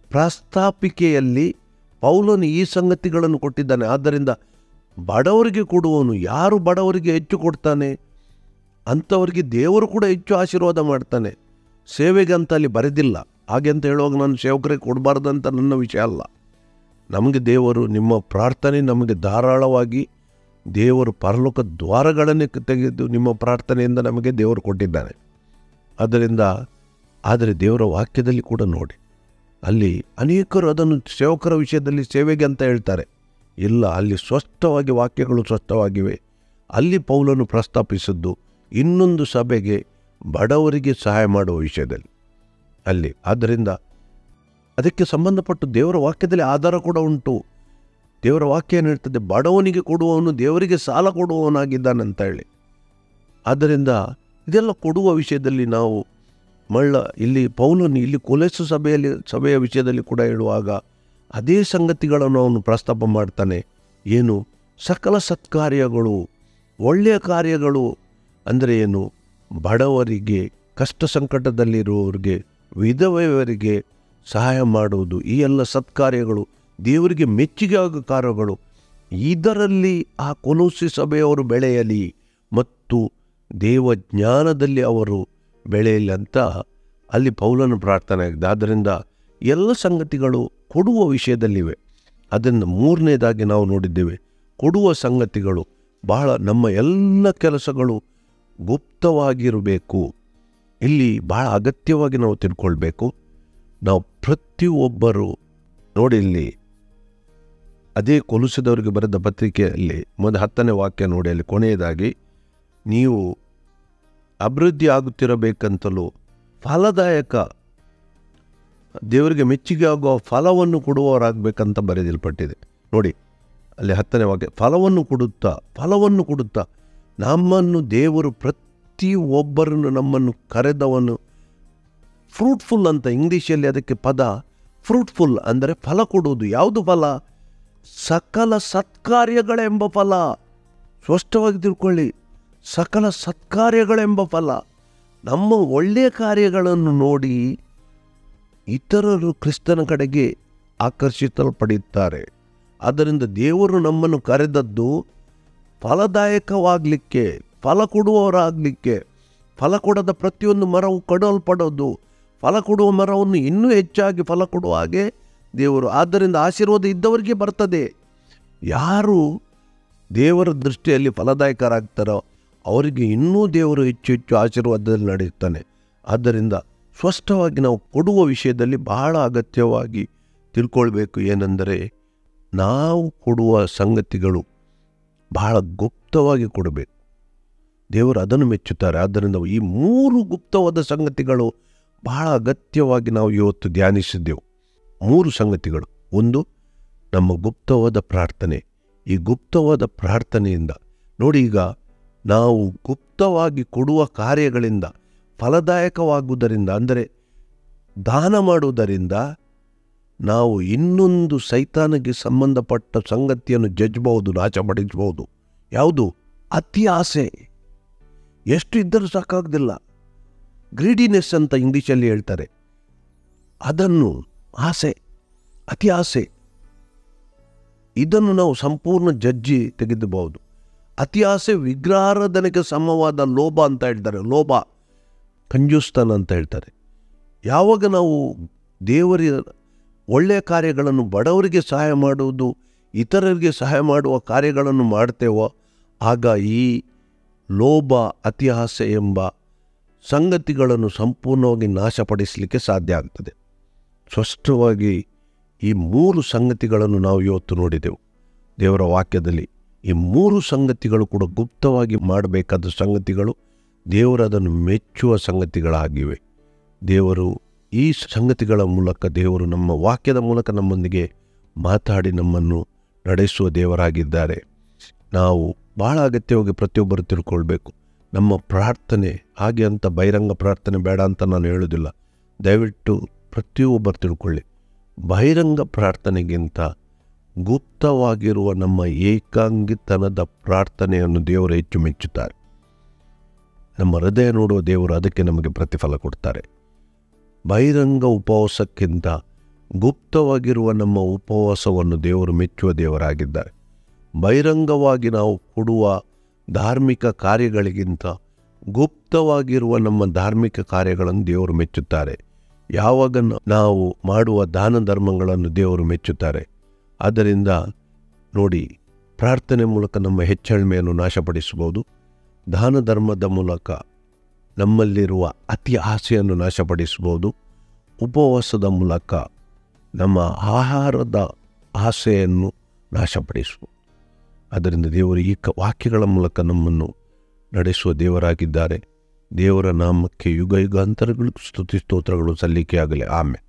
ಪ್ರಸ್ತಾಪಿಕೆಯಲ್ಲಿ ಪೌಲನು ಈ ಸಂಗತಿಗಳನ್ನು ಕೊಟ್ಟಿದ್ದಾನೆ ಆದ್ದರಿಂದ ಬಡವರಿಗೆ ಕೊಡುವವನು ಯಾರು ಬಡವರಿಗೆ ಹೆಚ್ಚು ಕೊಡ್ತಾನೆ ಅಂಥವರಿಗೆ ದೇವರು ಕೂಡ ಹೆಚ್ಚು ಆಶೀರ್ವಾದ ಮಾಡ್ತಾನೆ ಸೇವೆಗೆ ಅಂತ ಅಲ್ಲಿ ಬರೆದಿಲ್ಲ ಹಾಗೆ ಅಂತ ಹೇಳುವಾಗ ನಾನು ಸೇವಕರಿಗೆ ಕೊಡಬಾರ್ದಂತ ನನ್ನ ವಿಷಯ ಅಲ್ಲ ನಮಗೆ ದೇವರು ನಿಮ್ಮ ಪ್ರಾರ್ಥನೆ ನಮಗೆ ಧಾರಾಳವಾಗಿ ದೇವರು ಪರಲೋಕ ದ್ವಾರಗಳನ್ನೇ ತೆಗೆದು ನಿಮ್ಮ ಪ್ರಾರ್ಥನೆಯಿಂದ ನಮಗೆ ದೇವರು ಕೊಟ್ಟಿದ್ದಾನೆ ಆದ್ದರಿಂದ ಆದರೆ ದೇವರ ವಾಕ್ಯದಲ್ಲಿ ಕೂಡ ನೋಡಿ ಅಲ್ಲಿ ಅನೇಕರು ಅದನ್ನು ಸೇವಕರ ವಿಷಯದಲ್ಲಿ ಸೇವೆಗೆ ಅಂತ ಹೇಳ್ತಾರೆ ಇಲ್ಲ ಅಲ್ಲಿ ಸ್ಪಷ್ಟವಾಗಿ ವಾಕ್ಯಗಳು ಸ್ಪಷ್ಟವಾಗಿವೆ ಅಲ್ಲಿ ಪೌಲನು ಪ್ರಸ್ತಾಪಿಸಿದ್ದು ಇನ್ನೊಂದು ಸಭೆಗೆ ಬಡವರಿಗೆ ಸಹಾಯ ಮಾಡುವ ವಿಷಯದಲ್ಲಿ ಅಲ್ಲಿ ಆದ್ದರಿಂದ ಅದಕ್ಕೆ ಸಂಬಂಧಪಟ್ಟು ದೇವರ ವಾಕ್ಯದಲ್ಲಿ ಆಧಾರ ಕೂಡ ಉಂಟು ದೇವರ ವಾಕ್ಯ ಏನು ಹೇಳ್ತದೆ ಬಡವನಿಗೆ ಕೊಡುವವನು ದೇವರಿಗೆ ಸಾಲ ಕೊಡುವವನಾಗಿದ್ದಾನಂತ ಹೇಳಿ ಆದ್ದರಿಂದ ಇದೆಲ್ಲ ಕೊಡುವ ವಿಷಯದಲ್ಲಿ ನಾವು ಮಳ್ಳ ಇಲ್ಲಿ ಪೌಲನು ಇಲ್ಲಿ ಕೊಲೆಸು ಸಭೆಯಲ್ಲಿ ಸಭೆಯ ವಿಷಯದಲ್ಲಿ ಕೂಡ ಹೇಳುವಾಗ ಅದೇ ಸಂಗತಿಗಳನ್ನು ಅವನು ಪ್ರಸ್ತಾಪ ಮಾಡ್ತಾನೆ ಏನು ಸಕಲ ಸತ್ಕಾರ್ಯಗಳು ಒಳ್ಳೆಯ ಕಾರ್ಯಗಳು ಅಂದರೆ ಏನು ಬಡವರಿಗೆ ಕಷ್ಟ ಸಂಕಟದಲ್ಲಿರುವವರಿಗೆ ವಿಧವೆಯವರಿಗೆ ಸಹಾಯ ಮಾಡುವುದು ಈ ಎಲ್ಲ ಸತ್ಕಾರ್ಯಗಳು ದೇವರಿಗೆ ಮೆಚ್ಚುಗೆ ಆಗೋ ಕಾರ್ಯಗಳು ಇದರಲ್ಲಿ ಆ ಕೊಲೋಸಿ ಸಭೆಯವರು ಬೆಳೆಯಲಿ ಮತ್ತು ದೇವ ಜ್ಞಾನದಲ್ಲಿ ಅವರು ಬೆಳೆಯಲಿ ಅಂತ ಅಲ್ಲಿ ಪೌಲನ ಪ್ರಾರ್ಥನೆ ಆಗಿದೆ ಆದ್ದರಿಂದ ಎಲ್ಲ ಸಂಗತಿಗಳು ಕೊಡುವ ವಿಷಯದಲ್ಲಿವೆ ಅದನ್ನು ಮೂರನೇದಾಗಿ ನಾವು ನೋಡಿದ್ದೇವೆ ಕೊಡುವ ಸಂಗತಿಗಳು ಬಹಳ ನಮ್ಮ ಎಲ್ಲ ಕೆಲಸಗಳು ಗುಪ್ತವಾಗಿರಬೇಕು ಇಲ್ಲಿ ಬಹಳ ಅಗತ್ಯವಾಗಿ ನಾವು ತಿಳ್ಕೊಳ್ಬೇಕು ನಾವು ಪ್ರತಿಯೊಬ್ಬರು ನೋಡಿ ಇಲ್ಲಿ ಅದೇ ಕೊಲುಸಿದವರಿಗೆ ಬರೆದ ಪತ್ರಿಕೆಯಲ್ಲಿ ಮೊದ ಹತ್ತನೇ ವಾಕ್ಯ ನೋಡಿ ಅಲ್ಲಿ ಕೊನೆಯದಾಗಿ ನೀವು ಅಭಿವೃದ್ಧಿ ಆಗುತ್ತಿರಬೇಕಂತಲೂ ಫಲದಾಯಕ ದೇವರಿಗೆ ಮೆಚ್ಚುಗೆ ಆಗುವ ಫಲವನ್ನು ಕೊಡುವವರಾಗಬೇಕಂತ ಬರೆದಿಲ್ಪಟ್ಟಿದೆ ನೋಡಿ ಅಲ್ಲಿ ಹತ್ತನೇ ವಾಕ್ಯ ಫಲವನ್ನು ಕೊಡುತ್ತಾ ಫಲವನ್ನು ಕೊಡುತ್ತಾ ನಮ್ಮನ್ನು ದೇವರು ಪ್ರತಿ ಒಬ್ಬರನ್ನು ನಮ್ಮನ್ನು ಕರೆದವನು ಫ್ರೂಟ್ಫುಲ್ ಅಂತ ಇಂಗ್ಲೀಷಲ್ಲಿ ಅದಕ್ಕೆ ಪದ ಫ್ರೂಟ್ಫುಲ್ ಅಂದರೆ ಫಲ ಕೊಡುವುದು ಯಾವುದು ಫಲ ಸಕಲ ಸತ್ಕಾರ್ಯಗಳೆಂಬ ಫಲ ಸ್ಪಷ್ಟವಾಗಿ ತಿಳ್ಕೊಳ್ಳಿ ಸಕಲ ಸತ್ಕಾರ್ಯಗಳೆಂಬ ಫಲ ನಮ್ಮ ಒಳ್ಳೆಯ ಕಾರ್ಯಗಳನ್ನು ನೋಡಿ ಇತರರು ಕ್ರಿಸ್ತನ ಕಡೆಗೆ ಆಕರ್ಷಿಸಲ್ಪಡುತ್ತಾರೆ ಆದ್ದರಿಂದ ದೇವರು ನಮ್ಮನ್ನು ಕರೆದದ್ದು ಫಲದಾಯಕವಾಗಲಿಕ್ಕೆ ಫಲ ಕೊಡುವವರಾಗಲಿಕ್ಕೆ ಫಲ ಕೊಡದ ಪ್ರತಿಯೊಂದು ಮರವು ಕಡಲ್ಪಡೋದು ಫಲ ಕೊಡುವ ಮರವನ್ನು ಇನ್ನೂ ಹೆಚ್ಚಾಗಿ ಫಲ ಕೊಡುವ ಹಾಗೆ ದೇವರು ಆದ್ದರಿಂದ ಆಶೀರ್ವಾದ ಇದ್ದವರಿಗೆ ಬರ್ತದೆ ಯಾರು ದೇವರ ದೃಷ್ಟಿಯಲ್ಲಿ ಫಲದಾಯಕರಾಗ್ತಾರೋ ಅವರಿಗೆ ಇನ್ನೂ ದೇವರು ಹೆಚ್ಚು ಹೆಚ್ಚು ಆಶೀರ್ವಾದದಲ್ಲಿ ನಡೆಯುತ್ತಾನೆ ಆದ್ದರಿಂದ ಸ್ಪಷ್ಟವಾಗಿ ನಾವು ಕೊಡುವ ವಿಷಯದಲ್ಲಿ ಬಹಳ ಅಗತ್ಯವಾಗಿ ತಿಳ್ಕೊಳ್ಬೇಕು ಏನೆಂದರೆ ನಾವು ಕೊಡುವ ಸಂಗತಿಗಳು ಬಹಳ ಗುಪ್ತವಾಗಿ ಕೊಡಬೇಕು ದೇವರು ಅದನ್ನು ಮೆಚ್ಚುತ್ತಾರೆ ಆದ್ದರಿಂದ ಈ ಮೂರು ಗುಪ್ತವಾದ ಸಂಗತಿಗಳು ಬಹಳ ಅಗತ್ಯವಾಗಿ ನಾವು ಇವತ್ತು ಧ್ಯಾನಿಸಿದ್ದೆವು ಮೂರು ಸಂಗತಿಗಳು ಒಂದು ನಮ್ಮ ಗುಪ್ತವಾದ ಪ್ರಾರ್ಥನೆ ಈ ಗುಪ್ತವಾದ ಪ್ರಾರ್ಥನೆಯಿಂದ ನೋಡಿ ಈಗ ನಾವು ಗುಪ್ತವಾಗಿ ಕೊಡುವ ಕಾರ್ಯಗಳಿಂದ ಫಲದಾಯಕವಾಗುವುದರಿಂದ ಅಂದರೆ ದಾನ ಮಾಡುವುದರಿಂದ ನಾವು ಇನ್ನೊಂದು ಸೈತಾನಿಗೆ ಸಂಬಂಧಪಟ್ಟ ಸಂಗತಿಯನ್ನು ಜಜ್ಬಹುದು ನಾಶಪಡಿಸಬಹುದು ಯಾವುದು ಅತಿ ಆಸೆ ಎಷ್ಟು ಇದ್ದರೂ ಸಾಕಾಗೋದಿಲ್ಲ ಗ್ರೀಡಿನೆಸ್ ಅಂತ ಇಂಗ್ಲೀಷಲ್ಲಿ ಹೇಳ್ತಾರೆ ಅದನ್ನು ಆಸೆ ಅತಿ ಆಸೆ ಇದನ್ನು ನಾವು ಸಂಪೂರ್ಣ ಜಜ್ಜಿ ತೆಗೆದುಬಹುದು ಅತಿ ಆಸೆ ವಿಗ್ರಹಾರಾಧನೆಗೆ ಸಮವಾದ ಲೋಭ ಅಂತ ಹೇಳ್ತಾರೆ ಲೋಭ ಕಂಜೂಸ್ತನ ಅಂತ ಹೇಳ್ತಾರೆ ಯಾವಾಗ ನಾವು ದೇವರ ಒಳ್ಳೆಯ ಕಾರ್ಯಗಳನ್ನು ಬಡವರಿಗೆ ಸಹಾಯ ಮಾಡುವುದು ಇತರರಿಗೆ ಸಹಾಯ ಮಾಡುವ ಕಾರ್ಯಗಳನ್ನು ಮಾಡ್ತೇವೋ ಆಗ ಈ ಲೋಭ ಅತಿ ಆಸೆ ಎಂಬ ಸಂಗತಿಗಳನ್ನು ಸಂಪೂರ್ಣವಾಗಿ ನಾಶಪಡಿಸಲಿಕ್ಕೆ ಸಾಧ್ಯ ಆಗ್ತದೆ ಸ್ಪಷ್ಟವಾಗಿ ಈ ಮೂರು ಸಂಗತಿಗಳನ್ನು ನಾವು ಇವತ್ತು ನೋಡಿದೆವು ದೇವರ ವಾಕ್ಯದಲ್ಲಿ ಈ ಮೂರು ಸಂಗತಿಗಳು ಕೂಡ ಗುಪ್ತವಾಗಿ ಮಾಡಬೇಕಾದ ಸಂಗತಿಗಳು ದೇವರು ಅದನ್ನು ಮೆಚ್ಚುವ ಸಂಗತಿಗಳಾಗಿವೆ ದೇವರು ಈ ಸಂಗತಿಗಳ ಮೂಲಕ ದೇವರು ನಮ್ಮ ವಾಕ್ಯದ ಮೂಲಕ ನಮ್ಮೊಂದಿಗೆ ಮಾತಾಡಿ ನಮ್ಮನ್ನು ನಡೆಸುವ ದೇವರಾಗಿದ್ದಾರೆ ನಾವು ಬಹಳ ಅಗತ್ಯವಾಗಿ ಪ್ರತಿಯೊಬ್ಬರು ತಿಳ್ಕೊಳ್ಬೇಕು ನಮ್ಮ ಪ್ರಾರ್ಥನೆ ಹಾಗೆ ಅಂತ ಬಹಿರಂಗ ಪ್ರಾರ್ಥನೆ ಬೇಡ ಅಂತ ನಾನು ಹೇಳೋದಿಲ್ಲ ದಯವಿಟ್ಟು ಪ್ರತಿಯೊಬ್ಬರು ತಿಳ್ಕೊಳ್ಳಿ ಬಹಿರಂಗ ಪ್ರಾರ್ಥನೆಗಿಂತ ಗುಪ್ತವಾಗಿರುವ ನಮ್ಮ ಏಕಾಂಗಿತನದ ಪ್ರಾರ್ಥನೆಯನ್ನು ದೇವರು ಹೆಚ್ಚು ಮೆಚ್ಚುತ್ತಾರೆ ನಮ್ಮ ಹೃದಯ ನೋಡುವ ದೇವರು ಅದಕ್ಕೆ ನಮಗೆ ಪ್ರತಿಫಲ ಕೊಡ್ತಾರೆ ಬಹಿರಂಗ ಉಪವಾಸಕ್ಕಿಂತ ಗುಪ್ತವಾಗಿರುವ ನಮ್ಮ ಉಪವಾಸವನ್ನು ದೇವರು ಮೆಚ್ಚುವ ದೇವರಾಗಿದ್ದಾರೆ ಬಹಿರಂಗವಾಗಿ ನಾವು ಕೊಡುವ ಧಾರ್ಮಿಕ ಕಾರ್ಯಗಳಿಗಿಂತ ಗುಪ್ತವಾಗಿರುವ ನಮ್ಮ ಧಾರ್ಮಿಕ ಕಾರ್ಯಗಳನ್ನು ದೇವರು ಮೆಚ್ಚುತ್ತಾರೆ ಯಾವಾಗ ನ- ನಾವು ಮಾಡುವ ದಾನ ಧರ್ಮಗಳನ್ನು ದೇವರು ಮೆಚ್ಚುತ್ತಾರೆ ಆದ್ದರಿಂದ ನೋಡಿ ಪ್ರಾರ್ಥನೆ ಮೂಲಕ ನಮ್ಮ ಹೆಚ್ಚಳ್ಮೆಯನ್ನು ನಾಶಪಡಿಸಬಹುದು ದಾನ ಧರ್ಮದ ಮೂಲಕ ನಮ್ಮಲ್ಲಿರುವ ಅತಿ ಆಸೆಯನ್ನು ನಾಶಪಡಿಸಬಹುದು ಉಪವಾಸದ ಮೂಲಕ ನಮ್ಮ ಆಹಾರದ ಆಸೆಯನ್ನು ನಾಶಪಡಿಸಬಹುದು ಅದರಿಂದ ದೇವರು ಈ ಕ ವಾಕ್ಯಗಳ ಮೂಲಕ ನಮ್ಮನ್ನು ನಡೆಸುವ ದೇವರಾಗಿದ್ದಾರೆ ದೇವರ ನಾಮಕ್ಕೆ ಯುಗ ಯುಗಾಂತರಗಳು ಸ್ತುತಿ ಸ್ತೋತ್ರಗಳು ಸಲ್ಲಿಕೆಯಾಗಲಿ ಆಮೆ